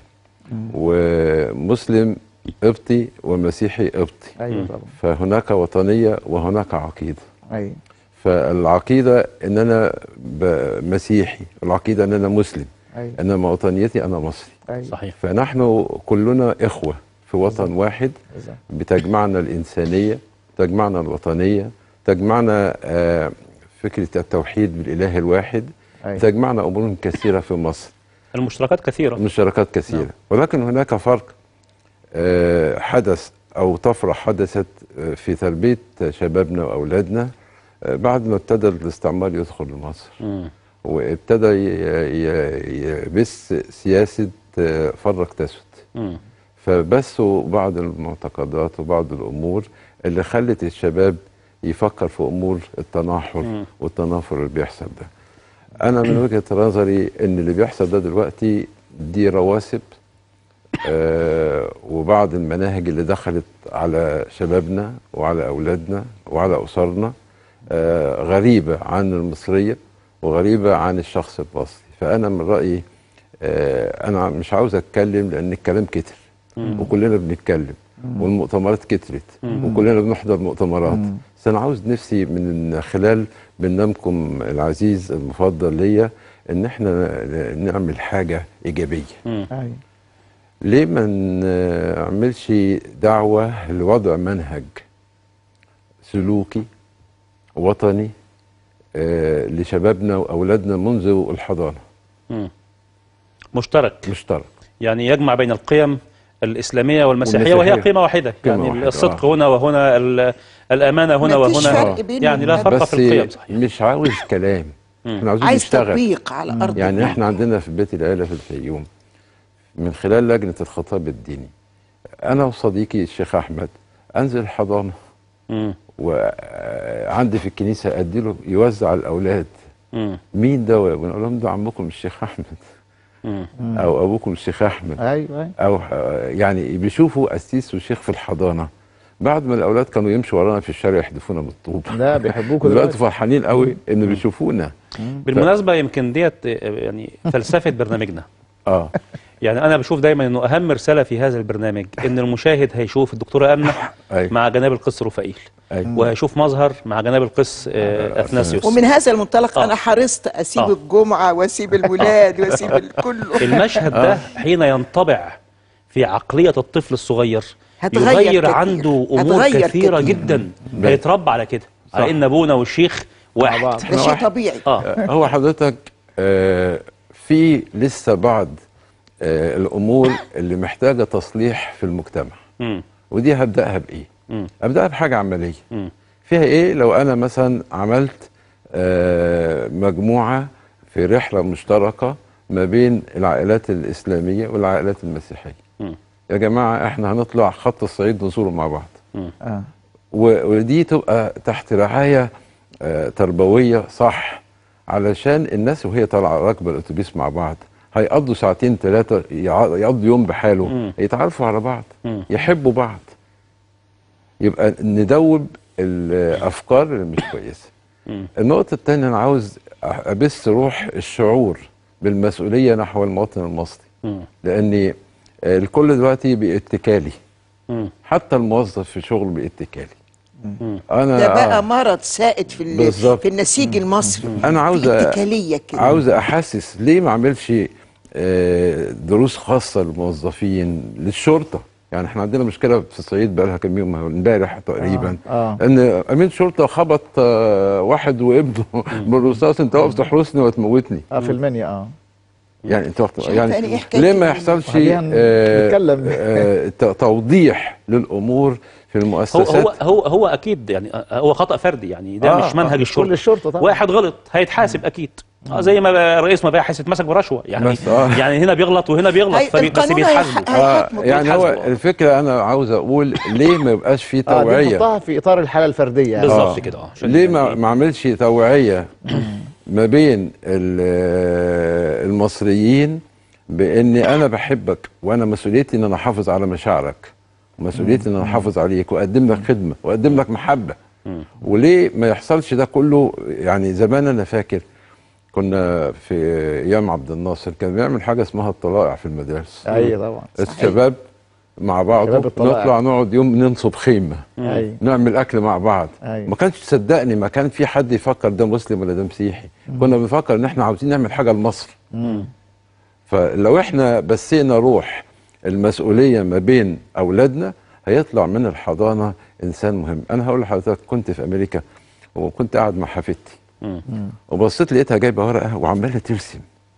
ومسلم قبطي ومسيحي قبطي ايوه طبعا فهناك وطنيه وهناك عقيده ايوه فالعقيده ان انا ب- مسيحي العقيده ان انا مسلم ايوه انما وطنيتي انا مصري ايوه صحيح فنحن كلنا اخوه في وطن واحد بالظبط. بتجمعنا الانسانيه تجمعنا الوطنيه تجمعنا آه، فكره التوحيد بالاله الواحد أيوة. تجمعنا امور كثيره في مصر المشتركات كثيرة مشتركات كثيره ولكن هناك فرق آه، حدث او طفره حدثت آه، في تربيه شبابنا واولادنا آه، بعد ما ابتدى الاستعمار يدخل مصر مم. وابتدى ي- ي- يبث سياسه آه، فرق تسد مم. فبثوا بعض المعتقدات وبعض الامور اللي خلت الشباب يفكر في امور التناحر مم. والتنافر اللي بيحصل ده انا من وجهه نظري ان اللي بيحصل ده دلوقتي دي رواسب آه وبعض المناهج اللي دخلت على شبابنا وعلى اولادنا وعلى اسرنا آه غريبه عن المصريه وغريبه عن الشخص المصري فانا من رايي آه انا مش عاوز اتكلم لان الكلام كتر مم. وكلنا بنتكلم والمؤتمرات كترت مم. وكلنا بنحضر مؤتمرات مم. بس انا عاوز نفسي من خلال برنامجكم العزيز المفضل ليا ان احنا ن- نعمل حاجه ايجابيه مم. ايوه ليه ما نعملش دعوه لوضع منهج سلوكي وطني آه، لشبابنا واولادنا منذ الحضانه مم. مشترك مشترك يعني يجمع بين القيم الإسلامية والمسيحية والمسيحية. وهي قيمة واحدة قيمة يعني واحدة، الصدق آه. هنا وهنا ال- الأمانة هنا مفيش وهنا فرق بينهم يعني لا فرق بس في القيم صحيح مش عاوز كلام مم. احنا عاوزين عايز نشتغل تطبيق على ارض يعني الواقع. احنا عندنا في بيت العيله في الفيوم من خلال لجنه الخطاب الديني انا وصديقي الشيخ احمد انزل الحضانه مم. وعندي في الكنيسه اديله يوزع على الاولاد مم. مين ده ونقول لهم ده عمكم الشيخ احمد مم. او ابوكم الشيخ احمد ايوه ايوه او آه، يعني بيشوفوا قسيس وشيخ في الحضانه بعد ما الاولاد كانوا يمشوا ورانا في الشارع يحدفونا بالطوب لا بيحبوكوا دلوقتي دلوقتي فرحانين قوي انه بيشوفونا بالمناسبة يمكن ديت يعني فلسفة برنامجنا اه يعني أنا بشوف دايما إنه أهم رسالة في هذا البرنامج إن المشاهد هيشوف الدكتورة أمنة أيوة. مع جناب القس رفائيل أيوة. وهيشوف مظهر مع جناب القس آه، أثناسيوس ومن هذا المنطلق آه. انا حرصت اسيب آه. الجمعه واسيب الولاد واسيب ال- كله المشهد ده حين ينطبع في عقلية الطفل الصغير هتغير يغير كتير. عنده أمور هتغير كثيرة كتير. جدا بل. هيتربى على كده على صح. إن أبونا والشيخ واحد بعض. ده شيء واحد. طبيعي آه آه، هو حضرتك آه، في لسه بعض آه، الامور اللي محتاجه تصليح في المجتمع مم. ودي هبداها بايه مم. ابداها بحاجه عمليه مم. فيها ايه لو انا مثلا عملت آه، مجموعه في رحله مشتركه ما بين العائلات الاسلاميه والعائلات المسيحيه مم. يا جماعه احنا هنطلع خط الصعيد نزوره مع بعض اه و- ودي تبقى تحت رعايه آه، تربويه صح علشان الناس وهي طالعه راكبه الاتوبيس مع بعض هيقضوا ساعتين ثلاثه يقضوا يوم بحاله مم. يتعرفوا على بعض مم. يحبوا بعض يبقى ندوب الافكار اللي مش كويسه مم. النقطه الثانيه انا عاوز ابث روح الشعور بالمسؤوليه نحو المواطن المصري مم. لان الكل دلوقتي باتكالي مم. حتى الموظف في شغله باتكالي مم. انا ده بقى آه. مرض سائد في ال- بالظبط. في النسيج المصري انا عاوز في اتكاليه كده عاوز احسس ليه ما اعملش آه، دروس خاصه للموظفين للشرطه يعني احنا عندنا مشكله في الصعيد بقى لها كام يوم امبارح تقريبا آه. ان امين شرطه خبط آه، واحد وابنه بالرصاص انت واقف تحرسني وتموتني اه في المنيا اه يعني انت وقت- شايفة يعني يعني إيه حكاية ليه ما ال- يحصلش خلينا آه، نتكلم. آه، ت- توضيح للامور في هو المؤسسات هو هو هو اكيد يعني آه، هو خطا فردي يعني ده آه، مش منهج آه، الشرطه كل الشرطه طبعا واحد غلط هيتحاسب اكيد آه زي ما رئيس مباحث اتمسك برشوه يعني بس، آه. يعني هنا بيغلط وهنا بيغلط هي- فبي- بس القانون بيتحاسبوا آه يعني هو الفكره انا عاوز اقول ليه ما يبقاش في اه دي توعيه نحطها في اطار الحاله الفرديه يعني. بالظبط كده اه عشان ليه ما ما عملش توعيه ما بين ال- المصريين باني انا بحبك وانا مسؤوليتي ان انا احافظ على مشاعرك ومسؤوليتي ان انا احافظ عليك واقدم لك خدمه واقدم لك محبه وليه ما يحصلش ده كله يعني زمان انا فاكر كنا في ايام عبد الناصر كان بيعمل حاجه اسمها الطلائع في المدارس ايوه طبعا الشباب مع بعض شباب الطلائع. نطلع نقعد يوم ننصب خيمه أيوة. نعمل اكل مع بعض أيوة. ما كانش تصدقني ما كان في حد يفكر ده مسلم ولا ده مسيحي كنا بنفكر ان احنا عاوزين نعمل حاجه لمصر مم. فلو احنا بسينا روح المسؤوليه ما بين اولادنا هيطلع من الحضانه انسان مهم انا هقول لحضرتك كنت في امريكا وكنت قاعد مع حفيدتي وبصيت لقيتها جايبه ورقه وعماله ترسم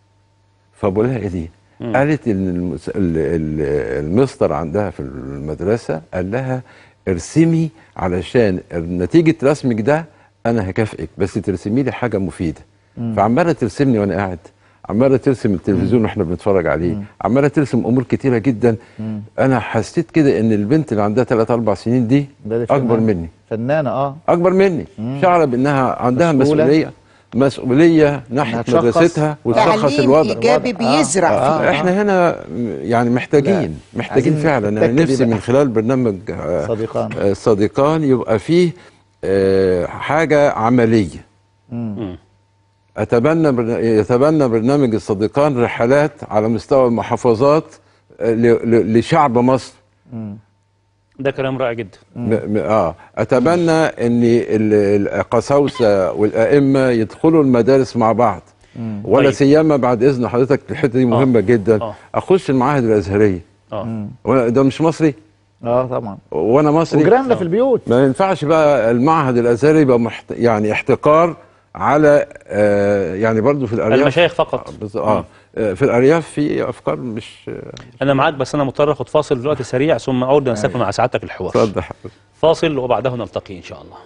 فبقول لها ايه دي؟ مم. قالت ان المس... ال... ال... المستر عندها في المدرسه قال لها ارسمي علشان نتيجه رسمك ده انا هكافئك بس ترسمي لي حاجه مفيده مم. فعماله ترسمني وانا قاعد عماله ترسم التلفزيون واحنا بنتفرج عليه عماله ترسم امور كتيره جدا مم. انا حسيت كده ان البنت اللي عندها 3 4 سنين دي ده دي اكبر فنانة. مني فنانه اه اكبر مني شعر بانها عندها مسؤولة. مسؤوليه مسؤوليه ناحيه تشخص. مدرستها وتشخص تعليم الوضع إيجابي بيزرع آه. فيه. احنا هنا يعني محتاجين محتاجين عايزين فعلا انا نتأكد نفسي يبقى. من خلال برنامج آه، صديقان. آه، صديقان يبقى فيه آه، حاجه عمليه مم. اتبنى برن- يتبنى برنامج الصديقان رحلات على مستوى المحافظات آه، ل- ل- لشعب مصر مم. ده كلام رائع جدا م- م- اه اتمنى ان ال- القساوسه والائمه يدخلوا المدارس مع بعض مم. ولا طيب. سيما بعد اذن حضرتك الحته دي مهمه جدا آه. اخش المعاهد الازهريه اه وانا ده مش مصري اه طبعا وانا مصري وجيراننا في البيوت ما ينفعش بقى المعهد الازهري يبقى محت... يعني احتقار على آه يعني برضو في الارياف المشايخ فقط بز- اه آه، في الارياف في افكار مش انا معاك بس انا مضطر اخد فاصل دلوقتي سريع ثم اعود نستكمل مع سعادتك الحوار اتفضل حضرتك. فاصل وبعده نلتقي ان شاء الله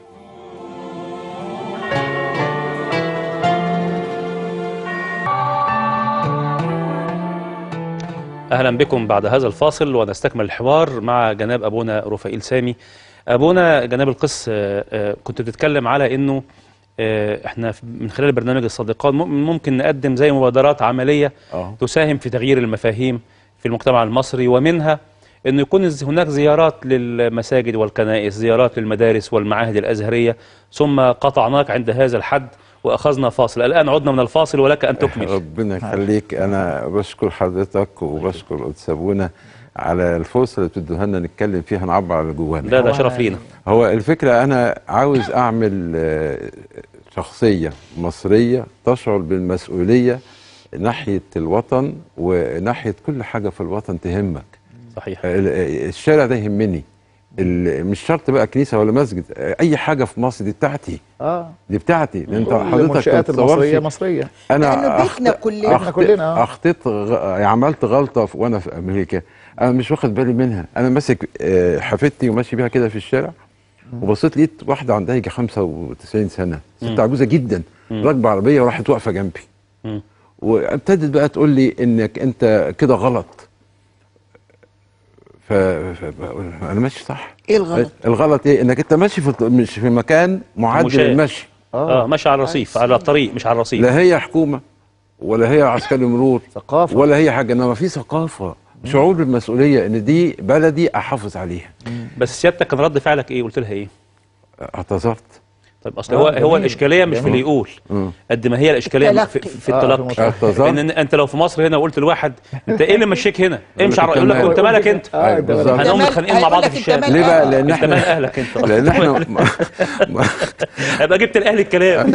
اهلا بكم بعد هذا الفاصل ونستكمل الحوار مع جناب ابونا رفائيل سامي ابونا جناب القس آه، آه، كنت بتتكلم على انه آه، احنا في- من خلال برنامج الصديقان مم- ممكن نقدم زي مبادرات عمليه اه تساهم في تغيير المفاهيم في المجتمع المصري ومنها انه يكون الز- هناك زيارات للمساجد والكنائس زيارات للمدارس والمعاهد الازهريه ثم قطعناك عند هذا الحد واخذنا فاصل الان عدنا من الفاصل ولك ان تكمل ربنا يخليك انا بشكر حضرتك وبشكر قدس ابونا على الفرصه اللي بتدوها لنا نتكلم فيها نعبر على اللي جوانا ده ده شرف لينا هو الفكره انا عاوز اعمل آه، شخصيه مصريه تشعر بالمسؤوليه ناحيه الوطن وناحيه كل حاجه في الوطن تهمك صحيح ال- الشارع ده يهمني ال- مش شرط بقى كنيسه ولا مسجد اي حاجه في مصر دي بتاعتي اه دي بتاعتي لان انت كل حضرتك المنشآت ما تتصورش المصرية مصرية. انا لأنه بيتنا أخت- كلنا. أخت- إحنا كلنا، آه. اخطيت غ... عملت غلطه في... وانا في امريكا انا مش واخد بالي منها انا ماسك آه، حفيدتي وماشي بيها كده في الشارع وبصيت لقيت واحده عندها يجي 95 سنه ست مم. عجوزه جدا مم. راكبه عربيه وراحت واقفه جنبي مم. وابتدت بقى تقول لي انك انت كده غلط ف... فبقول انا ماشي صح ايه الغلط؟ الغلط ايه انك انت ماشي في مش في مكان معد مشاة. للمشي اه ماشي على الرصيف على الطريق مش على الرصيف لا هي حكومه ولا هي عسكري مرور ثقافه ولا هي حاجه انما في ثقافه شعور بالمسؤوليه ان دي بلدي احافظ عليها بس سيادتك كان رد فعلك ايه قلت لها ايه اعتذرت طيب اصل هو هو الاشكاليه مش في اللي يقول قد ما هي الاشكاليه في, في آه، التلقي التظاهر. ان إن انت لو في مصر هنا وقلت لواحد انت ايه اللي مشيك هنا امشي على لك يقول لك أنت انت مالك انت أيوة، بالظبط. هنقوم أنت متخانقين مال- مع بعض هيقول في لك أنت الشارع مال- ليه بقى؟ لأن انت إحنا- مال اهلك انت لأن إحنا- ابقى جبت الاهلي الكلام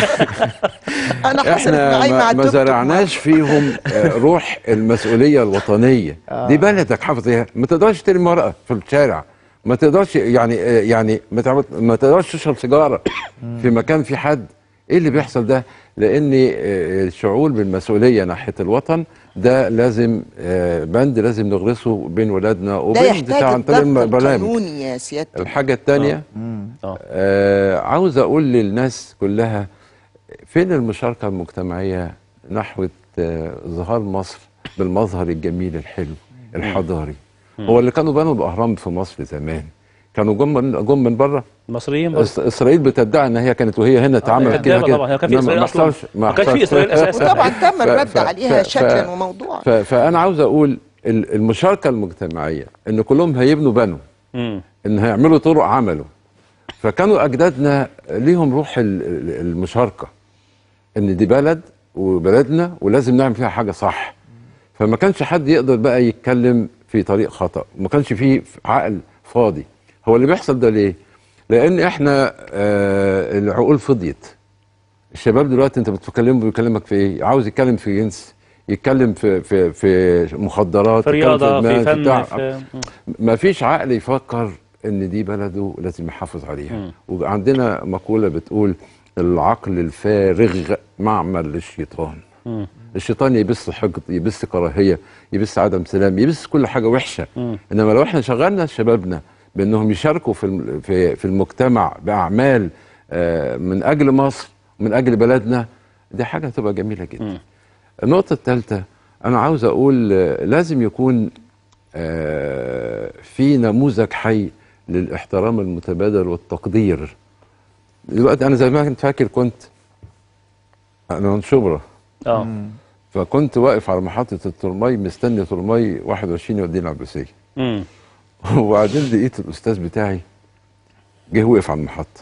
انا حصلت احنا معي مع ما, ما الدكتور زرعناش فيهم آه، روح المسؤوليه الوطنيه آه. دي بلدك حافظ ايه ما تقدرش ترمي ورقه في الشارع ما تقدرش يعني آه، يعني ما تعمل- ما تقدرش تشرب سيجاره في مكان في حد ايه اللي بيحصل ده لان آه، الشعور بالمسؤوليه ناحيه الوطن ده لازم آه، بند لازم نغرسه بين ولادنا ده وبين يحتاج بتاع عن طريق الضغط البرامج القانوني يا سياده الحاجة التانية آه عاوز أقول للناس كلها فين المشاركة المجتمعية نحو آه ظهار مصر بالمظهر الجميل الحلو الحضاري مم. هو اللي كانوا بنوا الأهرام في مصر زمان كانوا جم من جم من بره المصريين برضه. إس- اسرائيل بتدعي ان هي كانت وهي هنا اتعملت كده كدابة كده طبعا، هي كان في إنما إسرائيل ما أصلاً. حصلش- ما كانش في حصلش. إسرائيل أساساً. وطبعا تم ف- الرد ف- عليها ف- شكلا ف- وموضوعا ف- فانا عاوز اقول ال- المشاركه المجتمعيه ان كلهم هيبنوا بنوا مم. ان هيعملوا طرق عملوا فكانوا اجدادنا ليهم روح ال- ال- المشاركه ان دي بلد وبلدنا ولازم نعمل فيها حاجه صح فما كانش حد يقدر بقى يتكلم في طريق خطا ما كانش فيه عقل فاضي هو اللي بيحصل ده ليه لان احنا آه العقول فضيت الشباب دلوقتي انت بتكلمه بيكلمك في ايه عاوز يتكلم في جنس يتكلم في في في مخدرات في يتكلم رياضه في إدمان، فن بتاع. في ما فيش عقل يفكر ان دي بلده لازم يحافظ عليها وعندنا مقولة بتقول العقل الفارغ معمل للشيطان مم. الشيطان يبث حقد يبث كراهية يبث عدم سلام يبث كل حاجة وحشة مم. انما لو احنا شغلنا شبابنا بانهم يشاركوا في الم- في في المجتمع باعمال آه، من اجل مصر ومن اجل بلدنا دي حاجة هتبقى جميلة جدا النقطة الثالثة أنا عاوز أقول آه، لازم يكون آه، في نموذج حي للاحترام المتبادل والتقدير دلوقتي أنا زي ما كنت فاكر كنت أنا من شبرا اه فكنت واقف على محطة الترمي مستني ترمي 21 يوديني العباسية مم. وبعدين لقيت الأستاذ بتاعي جه وقف على المحطة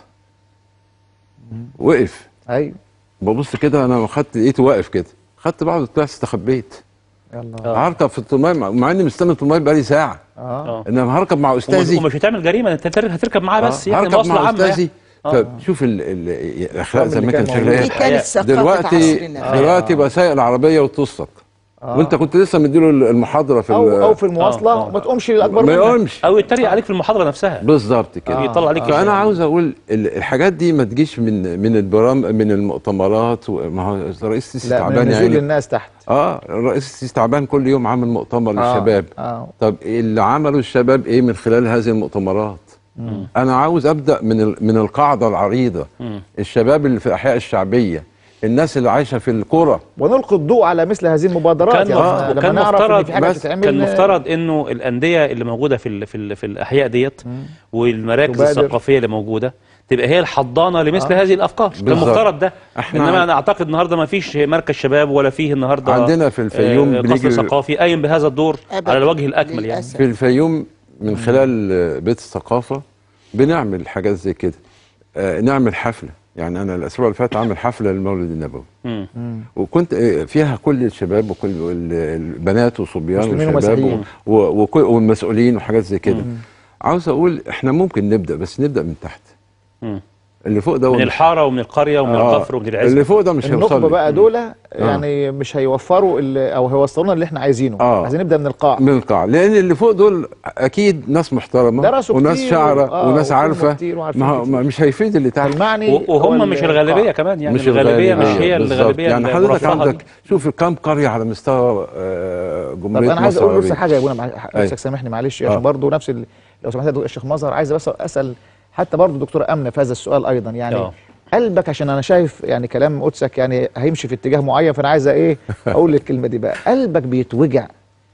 وقف ايوه ببص كده أنا خدت لقيته واقف كده خدت بعض طلعت استخبيت يلا هركب في الترماي مع مع اني مستني الترماي بقالي ساعه اه انما هركب مع استاذي ومش هتعمل جريمه انت هتر- هتركب معاه بس آه، يعني هركب مواصله مع عامه استاذي يعني. فشوف ال- ال- الاخلاق اللي زمان كان كان موجود. شكلها دي كانت ثقافة دلوقتي عصرنا. دلوقتي بسائق العربيه وتصك آه. وانت كنت لسه مديله المحاضره في او ال- او في المواصله وما تقومش الاكبر ما منك. يقومش او يتريق عليك في المحاضره نفسها بالظبط كده آه. يطلع عليك فانا الشارع. عاوز اقول ال- الحاجات دي ما تجيش من من البرام من المؤتمرات و- ما هو الرئيس السيسي لا من تعبان نزول يعني الناس تحت اه الرئيس السيسي تعبان كل يوم عامل مؤتمر آه، للشباب آه. طب اللي عمله الشباب ايه من خلال هذه المؤتمرات مم. انا عاوز ابدا من ال- من القاعده العريضه مم. الشباب اللي في الاحياء الشعبيه الناس اللي عايشه في القرى ونلقي الضوء على مثل هذه المبادرات كان يعني مف- إحنا لما كان نعرف ان مفترض في حاجه بس بتتعمل كان مفترض انه الانديه اللي موجوده في ال في ال في الاحياء ديت والمراكز تبادر. الثقافيه اللي موجوده تبقى هي الحضانه لمثل آه. هذه الافكار كان بالظبط. مفترض ده إحنا انما عن- انا اعتقد النهارده ما فيش مركز شباب ولا فيه النهارده عندنا في الفيوم آه، بنيجي- قصر ثقافي قايم بهذا الدور أبداً. على الوجه الاكمل يعني في الفيوم من خلال آه، بيت الثقافه بنعمل حاجات زي كده آه، نعمل حفله يعني انا الاسبوع اللي فات عامل حفله للمولد النبوي مم. وكنت آه، فيها كل الشباب وكل ال- البنات وصبيان مسلمين وشباب ومسيحيين. و- و- وكل- والمسؤولين وحاجات زي كده عاوز اقول احنا ممكن نبدا بس نبدا من تحت مم. اللي فوق ده من مش- الحاره ومن القريه ومن آه، الكفر ومن العزبه اللي فوق ده مش هيوصل النخبه لي. بقى دول يعني مش هيوفروا ال- او هيوصلونا اللي احنا عايزينه آه. عايزين نبدا من القاع من القاع لان اللي فوق دول اكيد ناس محترمه درسوا وناس كتير شاعره آه، وناس وفهموا عارفه كتير وعارفين ما هو كتير. ما مش هيفيد اللي تحت المعني و- وهم مش الغالبيه كمان يعني مش الغالبيه مش هي بالظبط. الغالبيه يعني حضرتك المرفهة دي. عندك شوف كم قريه على مستوى آه، طب جمهوريه انا عايز مصر اقول بس العربية. حاجه يا ابونا مع- أي. نفسك سامحني معلش آه. عشان برضه نفس ال... لو سمحت يا الشيخ مظهر عايز بس اسال حتى برضه دكتور امنه في هذا السؤال ايضا يعني آه. قلبك عشان انا شايف يعني كلام قدسك يعني هيمشي في اتجاه معين فانا عايز ايه اقول الكلمه دي بقى قلبك بيتوجع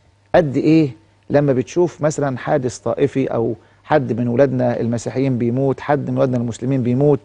قد ايه لما بتشوف مثلا حادث طائفي او حد من ولادنا المسيحيين بيموت حد من ولادنا المسلمين بيموت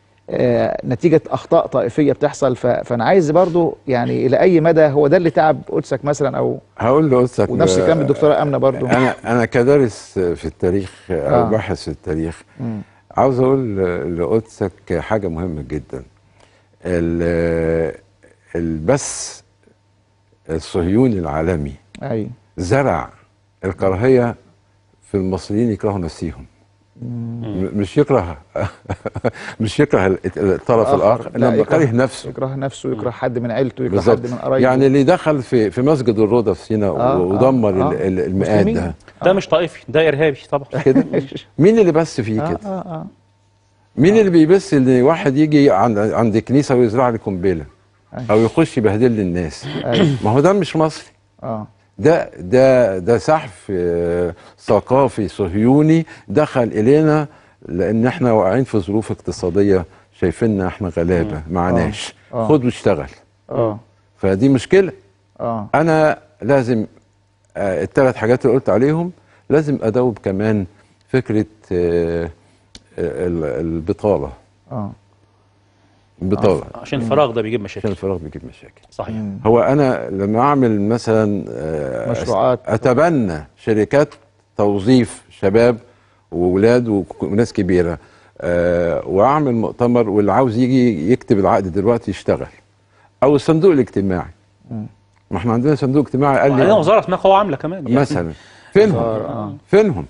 آه نتيجة أخطاء طائفية بتحصل ف... فأنا عايز برضو يعني إلى أي مدى هو ده اللي تعب قدسك مثلا أو هقول له ونفس الكلام الدكتورة أمنة برضو انا انا كدارس في التاريخ او آه. باحث في التاريخ مم. عاوز اقول لقدسك حاجه مهمه جدا ال- البث الصهيوني العالمي ايوه زرع الكراهيه في المصريين يكرهوا نفسهم م- مش يكره مش يكره الطرف آخر. الاخر لا، انما يكره- يكره نفسه يكره نفسه يكره حد من عيلته يكره بالظبط حد من قرايبه يعني اللي دخل في في مسجد الروضه في سيناء آه، ودمر آه، ال- آه. ال- المئات مسلمين. ده ده مش طائفي ده ارهابي طبعا كده مين اللي بس فيه آه، كده آه، آه. مين اللي بيبث ان واحد يجي عند عند كنيسه ويزرع لي قنبله او يخش يبهدل لي الناس أيوة. ما هو ده مش مصري اه ده ده ده سحف آه، ثقافي صهيوني دخل الينا لان احنا واقعين في ظروف اقتصاديه شايفيننا احنا غلابه معناش آه. خد واشتغل اه فدي مشكله اه انا لازم آه، الثلاث حاجات اللي قلت عليهم لازم ادوب كمان فكره آه، ال- البطاله اه البطاله عشان الفراغ ده بيجيب عشان مشاكل الفراغ بيجيب مشاكل صحيح هو انا لما اعمل مثلا آه، مشروعات. اتبنى شركات توظيف شباب واولاد وك- وناس كبيره آه، واعمل مؤتمر واللي عاوز يجي يكتب العقد دلوقتي يشتغل او الصندوق الاجتماعي مم. ما احنا عندنا صندوق اجتماعي قال عندنا لي وزاره اسمها قوى عامله كمان يعني. مثلا فينهم وزارة، آه. فينهم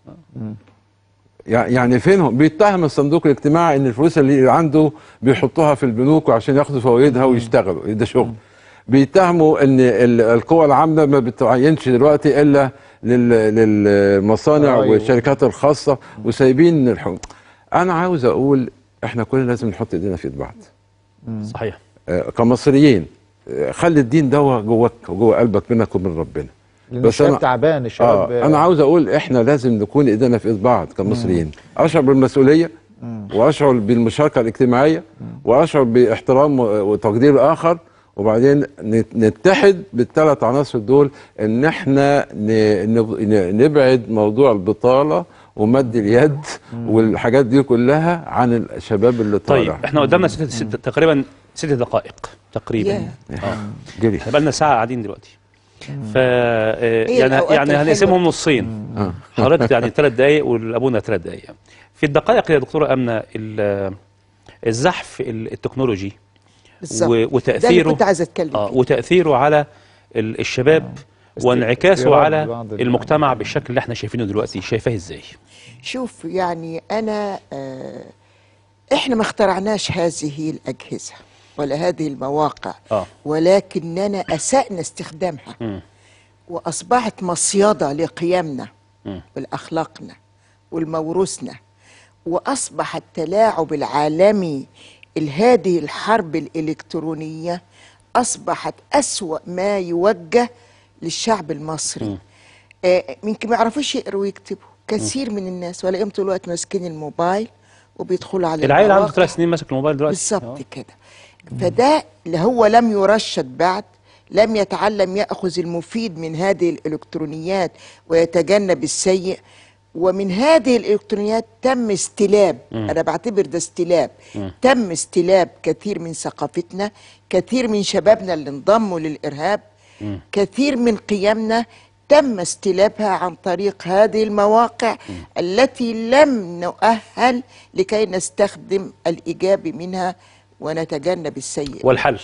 يع- يعني فينهم بيتهم الصندوق الاجتماعي ان الفلوس اللي عنده بيحطوها في البنوك وعشان ياخدوا فوائدها ويشتغلوا ده شغل بيتهموا ان ال- القوى العامله ما بتعينش دلوقتي الا لل- للمصانع أيوة. والشركات الخاصه وسايبين الحكم انا عاوز اقول احنا كلنا لازم نحط ايدينا في ايد بعض صحيح آه، كمصريين آه، خلي الدين ده جواك وجوه قلبك بينك وبين ربنا لان الشباب تعبان الشباب آه انا عاوز اقول احنا لازم نكون ايدينا في ايد بعض كمصريين اشعر بالمسؤوليه واشعر بالمشاركه الاجتماعيه واشعر باحترام و- وتقدير الاخر وبعدين نت- نتحد بالثلاث عناصر دول ان احنا ن- نب- ن- نبعد موضوع البطاله ومد اليد والحاجات دي كلها عن الشباب اللي طالع طيب احنا قدامنا ست ست تقريبا ست دقائق تقريبا ياه. اه جري احنا بقالنا ساعه قاعدين دلوقتي ف آه، هي يعني الأوقات يعني الحلوة. هنقسمهم نصين آه. حضرتك يعني ثلاث دقائق والابونا ثلاث دقائق في الدقائق يا دكتوره امنه ال- الزحف ال- التكنولوجي بالظبط. و- ده اللي وتاثيره كنت عايزه اتكلم اه وتاثيره على ال- الشباب وانعكاسه استيراد على بعض ال- المجتمع بالشكل اللي احنا شايفينه دلوقتي شايفاه ازاي شوف يعني انا آه احنا ما اخترعناش هذه الاجهزه ولا هذه المواقع اه ولكننا اسانا استخدامها مم. واصبحت مصيده لقيمنا مم. ولاخلاقنا ولموروثنا واصبح التلاعب العالمي هذه الحرب الالكترونيه اصبحت اسوا ما يوجه للشعب المصري آه، يمكن ما يعرفوش يقروا ويكتبوا كثير من الناس ولاقيهم طول الوقت ماسكين الموبايل وبيدخلوا على العيل عنده المواقع. ثلاث سنين ماسك الموبايل دلوقتي بالظبط كده فده اللي هو لم يرشد بعد لم يتعلم ياخذ المفيد من هذه الالكترونيات ويتجنب السيء ومن هذه الالكترونيات تم استلاب مم. انا بعتبر ده استلاب مم. تم استلاب كثير من ثقافتنا كثير من شبابنا اللي انضموا للارهاب كثير من قيمنا تم استلابها عن طريق هذه المواقع التي لم نؤهل لكي نستخدم الإيجابي منها ونتجنب السيء والحل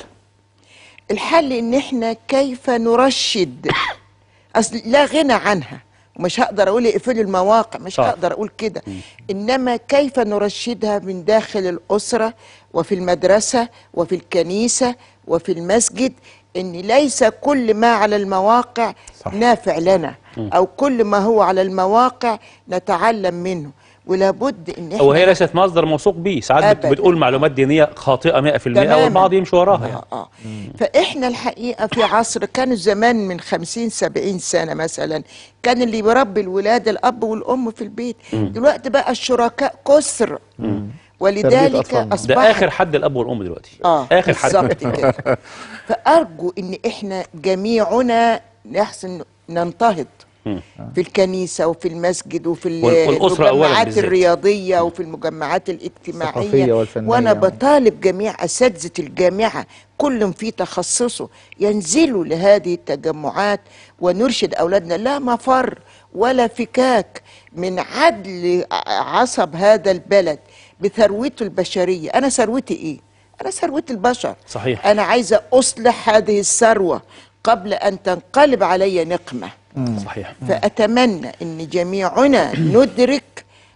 الحل ان احنا كيف نرشد اصل لا غنى عنها ومش هقدر اقول اقفلوا المواقع مش صح. هقدر اقول كده انما كيف نرشدها من داخل الاسره وفي المدرسه وفي الكنيسه وفي المسجد ان ليس كل ما على المواقع صح. نافع لنا مم. او كل ما هو على المواقع نتعلم منه ولابد ان احنا او هي ليست مصدر موثوق به ساعات بت- أبداً. بتقول معلومات دينيه خاطئه 100% تماماً. والبعض يمشي وراها يعني. آه. فاحنا الحقيقه في عصر كانوا زمان من 50 70 سنه مثلا كان اللي بيربي الولاد الاب والام في البيت مم. دلوقتي بقى الشركاء كسر مم. ولذلك ده اصبحت اخر حد الاب والام دلوقتي اه اخر حد بالظبط كده فارجو ان احنا جميعنا نحسن ننتهض مم. في الكنيسة وفي المسجد وفي ال- وال- والأسرة أولاً المجمعات بالذات. الرياضية وفي المجمعات الثقافية الاجتماعية والفنية. وأنا بطالب جميع أساتذة الجامعة كل في تخصصه ينزلوا لهذه التجمعات ونرشد أولادنا لا مفر ولا فكاك من عدل ع- عصب هذا البلد بثروته البشرية أنا ثروتي إيه؟ أنا ثروة البشر صحيح أنا عايزة أصلح هذه الثروة قبل أن تنقلب علي نقمة صحيح فأتمنى أن جميعنا ندرك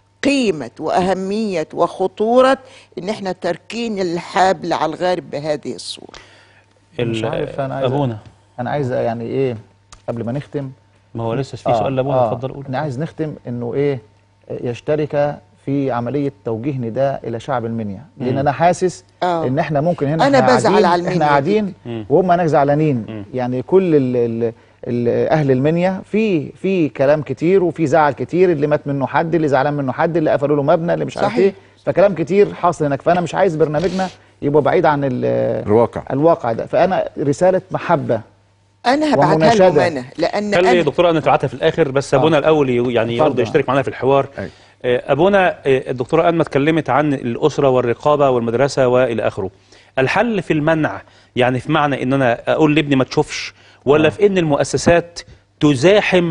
قيمة وأهمية وخطورة أن احنا تركين الحبل على الغارب بهذه الصورة مش ال- عارف انا عايز ابونا انا عايز يعني ايه قبل ما نختم ما هو لسه في سؤال لابونا اتفضل قول انا عايز نختم انه ايه يشترك في عمليه توجيه نداء الى شعب المنيا لان مم. انا حاسس آه. ان احنا ممكن هنا أنا إحنا بزعل قاعدين- على المنيا احنا قاعدين جداً. وهم هناك زعلانين يعني كل ال ال ال اهل المنيا في في كلام كتير وفي زعل كتير اللي مات منه حد اللي زعلان منه حد اللي قفلوا له مبنى اللي مش عارف صحيح. ايه فكلام كتير حاصل هناك فانا مش عايز برنامجنا يبقى بعيد عن ال- الواقع الواقع ده فانا رساله محبه أنا هبعتها لهم ومناشدة. أنا لأن خلي أنا دكتور أنا تبعتها في الآخر بس أبونا الأول ي- يعني اتفضل. يرضى يشترك معنا في الحوار آه، أبونا آه، الدكتورة أنما اتكلمت عن الأسرة والرقابة والمدرسة وإلى آخره الحل في المنع يعني في معنى إن أنا أقول لابني ما تشوفش ولا في إن المؤسسات تزاحم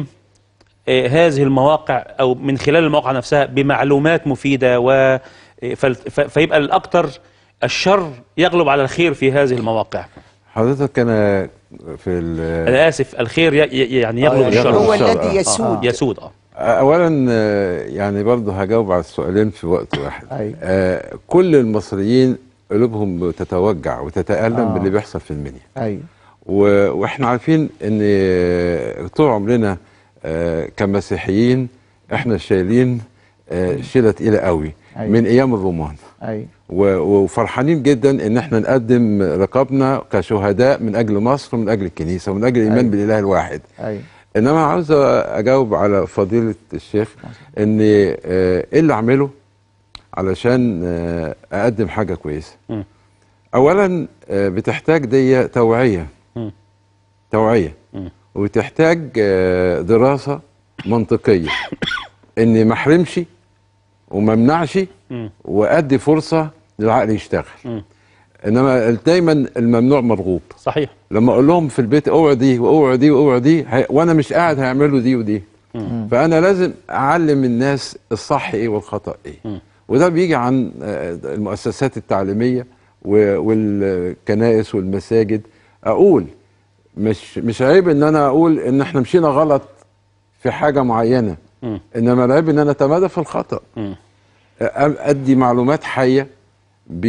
آه، هذه المواقع أو من خلال المواقع نفسها بمعلومات مفيدة و فال- ف- فيبقى الأكثر الشر يغلب على الخير في هذه المواقع حضرتك انا في ال- أنا آسف الخير ي- ي- يعني يغلب آه، الشر يغلب هو الشر، الذي آه. يسود. يسود اه اولا آه، يعني برضه هجاوب على السؤالين في وقت واحد أيوة. آه، كل المصريين قلوبهم تتوجع وتتألم آه. باللي بيحصل في المنيا ايوه و- واحنا عارفين ان آه، طول عمرنا آه، كمسيحيين احنا شايلين آه، شيله تقيله قوي أيوة. من ايام الرومان ايوه و- وفرحانين جدا ان احنا نقدم رقابنا كشهداء من اجل مصر ومن اجل الكنيسه ومن اجل الايمان أيوة. بالاله الواحد ايوه انما عاوز اجاوب على فضيله الشيخ ان آه، ايه اللي اعمله علشان آه، اقدم حاجه كويسه مم. اولا آه، بتحتاج دي توعيه مم. توعيه مم. وتحتاج آه، دراسه منطقيه اني ما احرمش وما امنعش مم. وادي فرصه للعقل يشتغل مم. انما دايما الممنوع مرغوب صحيح لما اقول لهم في البيت اوعوا دي واوعوا دي واوعوا دي هي- وانا مش قاعد هيعملوا دي ودي مم. فانا لازم اعلم الناس الصح ايه والخطا ايه مم. وده بيجي عن آه، المؤسسات التعليميه و- والكنائس والمساجد اقول مش مش عيب ان انا اقول ان احنا مشينا غلط في حاجه معينه مم. انما العيب ان انا اتمادى في الخطا مم. أ- ادي معلومات حيه ب...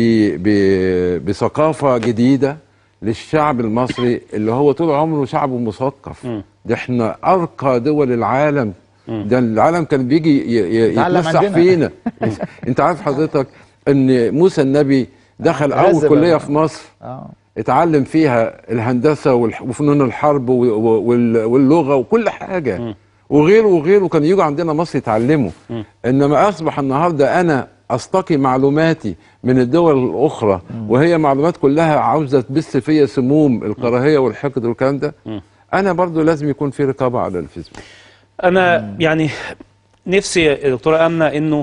ب... بثقافه جديده للشعب المصري اللي هو طول عمره شعب مثقف مم. ده احنا ارقى دول العالم مم. ده العالم كان بيجي ي... ي... يتعلم يتمسح عندنا. فينا انت عارف حضرتك ان موسى النبي دخل اول غزة كليه بقى. في مصر اه اتعلم فيها الهندسه والح- وفنون الحرب و- و- وال- واللغه وكل حاجه مم. وغيره وغيره كانوا يجوا عندنا مصر يتعلموا مم. انما اصبح النهارده انا استقي معلوماتي من الدول الاخرى وهي معلومات كلها عاوزه تبث فيا سموم الكراهيه والحقد والكلام ده مم. انا برضو لازم يكون في رقابه على الفيسبوك انا يعني نفسي يا دكتوره امنه انه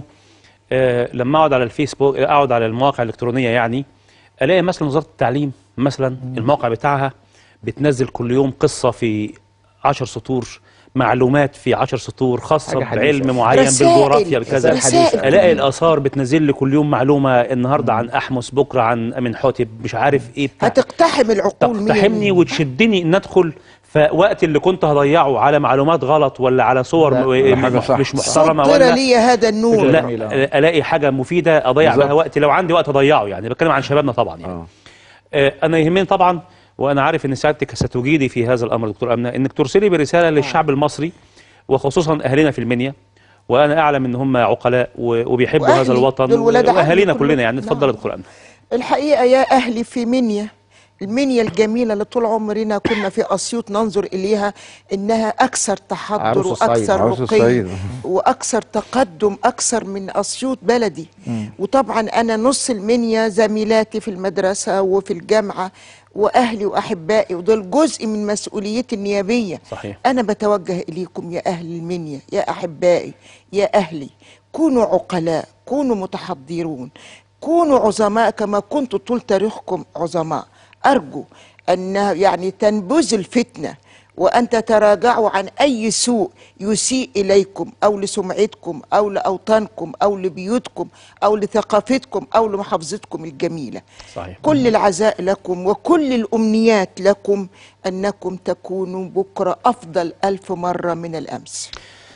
آه لما اقعد على الفيسبوك اقعد على المواقع الالكترونيه يعني الاقي مثلا وزاره التعليم مثلا الموقع بتاعها بتنزل كل يوم قصه في عشر سطور معلومات في عشر سطور خاصه حاجة حديثة. بعلم معين رسائل. بالجغرافيا بكذا رسائل. الاقي الاثار بتنزل لي كل يوم معلومه النهارده عن احمس بكره عن امن حاتب مش عارف ايه بتاع هتقتحم العقول مية تقتحمني مية. وتشدني ان ادخل فوقت اللي كنت هضيعه على معلومات غلط ولا على صور لا، م- ده حاجة مش, صح. مش محترمه صدر ولا لي هذا النور لا جميل، آه. الاقي حاجه مفيده اضيع بالظبط. بها وقتي لو عندي وقت اضيعه يعني بتكلم عن شبابنا طبعا يعني اه آه، انا يهمني طبعا وانا عارف ان سعادتك ستجيدي في هذا الامر دكتور امنه انك ترسلي برساله للشعب المصري وخصوصا اهلنا في المنيا وانا اعلم ان هم عقلاء و- وبيحبوا وأهلي، هذا الوطن دول ولاد عمي واهالينا كلهم. كلنا يعني نعم. اتفضل يا دكتور امنه الحقيقة يا أهلي في منيا المنيا الجميلة اللي طول عمرنا كنا في أسيوط ننظر إليها إنها أكثر تحضر عروس الصعيد. وأكثر عروس رقي الصعيد. وأكثر تقدم أكثر من أسيوط بلدي وطبعا أنا نص المنيا زميلاتي في المدرسة وفي الجامعة وأهلي وأحبائي ودول جزء من مسؤوليتي النيابية صحيح أنا بتوجه إليكم يا أهل المنيا يا أحبائي يا أهلي كونوا عقلاء كونوا متحضرون كونوا عظماء كما كنتوا طول تاريخكم عظماء أرجو أن يعني تنبذ الفتنة وأن تتراجعوا عن أي سوء يسيء إليكم أو لسمعتكم أو لأوطانكم أو لبيوتكم أو لثقافتكم أو لمحافظتكم الجميلة صحيح كل العزاء لكم وكل الأمنيات لكم أنكم تكونوا بكرة أفضل ألف مرة من الأمس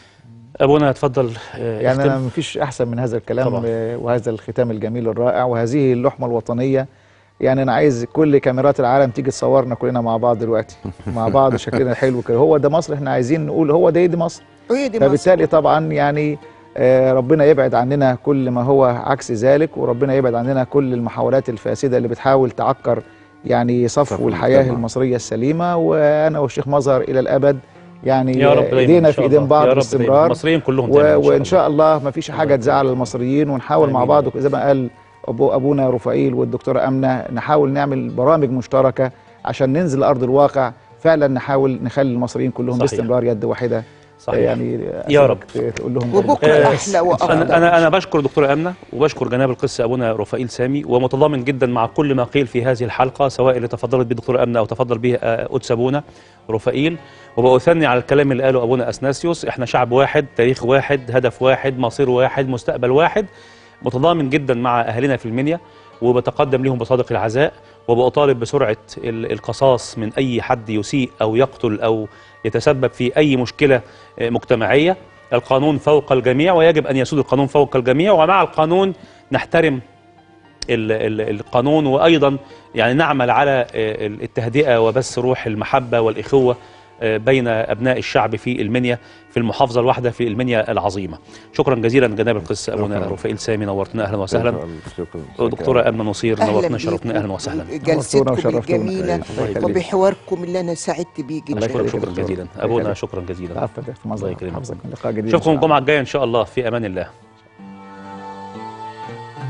ابونا اتفضل آه، يعني اختم. انا مفيش احسن من هذا الكلام طبعا. آه، وهذا الختام الجميل الرائع وهذه اللحمه الوطنيه يعني انا عايز كل كاميرات العالم تيجي تصورنا كلنا مع بعض دلوقتي مع بعض شكلنا حلو كده هو ده مصر احنا عايزين نقول هو ده دي مصر وهي دي مصر فبالتالي طبعا يعني آه، ربنا يبعد عننا كل ما هو عكس ذلك وربنا يبعد عننا كل المحاولات الفاسده اللي بتحاول تعكر يعني صفو صفو الحياه المجتمع. المصريه السليمه وانا والشيخ مظهر الى الابد يعني يا رب دايما ايدينا إن في شاء ايدين الله. بعض يا رب دايما. باستمرار المصريين كلهم و... دايما إن شاء وان شاء الله ما فيش حاجه تزعل المصريين ونحاول مع آمين. بعض زي ما قال أبو ابونا رفائيل والدكتوره امنه نحاول نعمل برامج مشتركه عشان ننزل ارض الواقع فعلا نحاول نخلي المصريين كلهم صحيح. باستمرار يد واحده صحيح. يعني يا رب. أسألك تقول لهم وبكرة آه، أحلى وأفضل انا انا انا بشكر دكتوره امنه وبشكر جناب القس ابونا رفائيل سامي ومتضامن جدا مع كل ما قيل في هذه الحلقه سواء اللي تفضلت به الدكتوره امنه او تفضل به آه، قدس ابونا رفائيل وبأثني على الكلام اللي قاله ابونا اثناسيوس احنا شعب واحد تاريخ واحد هدف واحد مصير واحد مستقبل واحد متضامن جدا مع اهلنا في المنيا وبتقدم لهم بصادق العزاء وبأطالب بسرعه ال- القصاص من اي حد يسيء او يقتل او يتسبب في اي مشكله آه، مجتمعيه القانون فوق الجميع ويجب ان يسود القانون فوق الجميع ومع القانون نحترم ال- ال- القانون وايضا يعني نعمل على آه، التهدئه وبث روح المحبه والاخوه آه، بين ابناء الشعب في المنيا في المحافظه الواحده في المنيا العظيمه. شكرا جزيلا جناب القس ابونا شكراً. رفائيل سامي نورتنا اهلا وسهلا. شكرا دكتوره امنه نصير أهلاً نورتنا بيكم. شرفتنا اهلا وسهلا. جلستكم وشرفتونا. الجميلة الله يخليك. وبحواركم اللي أنا سعدت بيه الله جدا يشكرك شكرا جزيلا ابونا شكرا جزيلا. عفوا في الله مصر يكرمك. حفظك لقاء جديد إن نشوفكم شاء الله. الجمعه الجايه ان شاء الله في امان الله.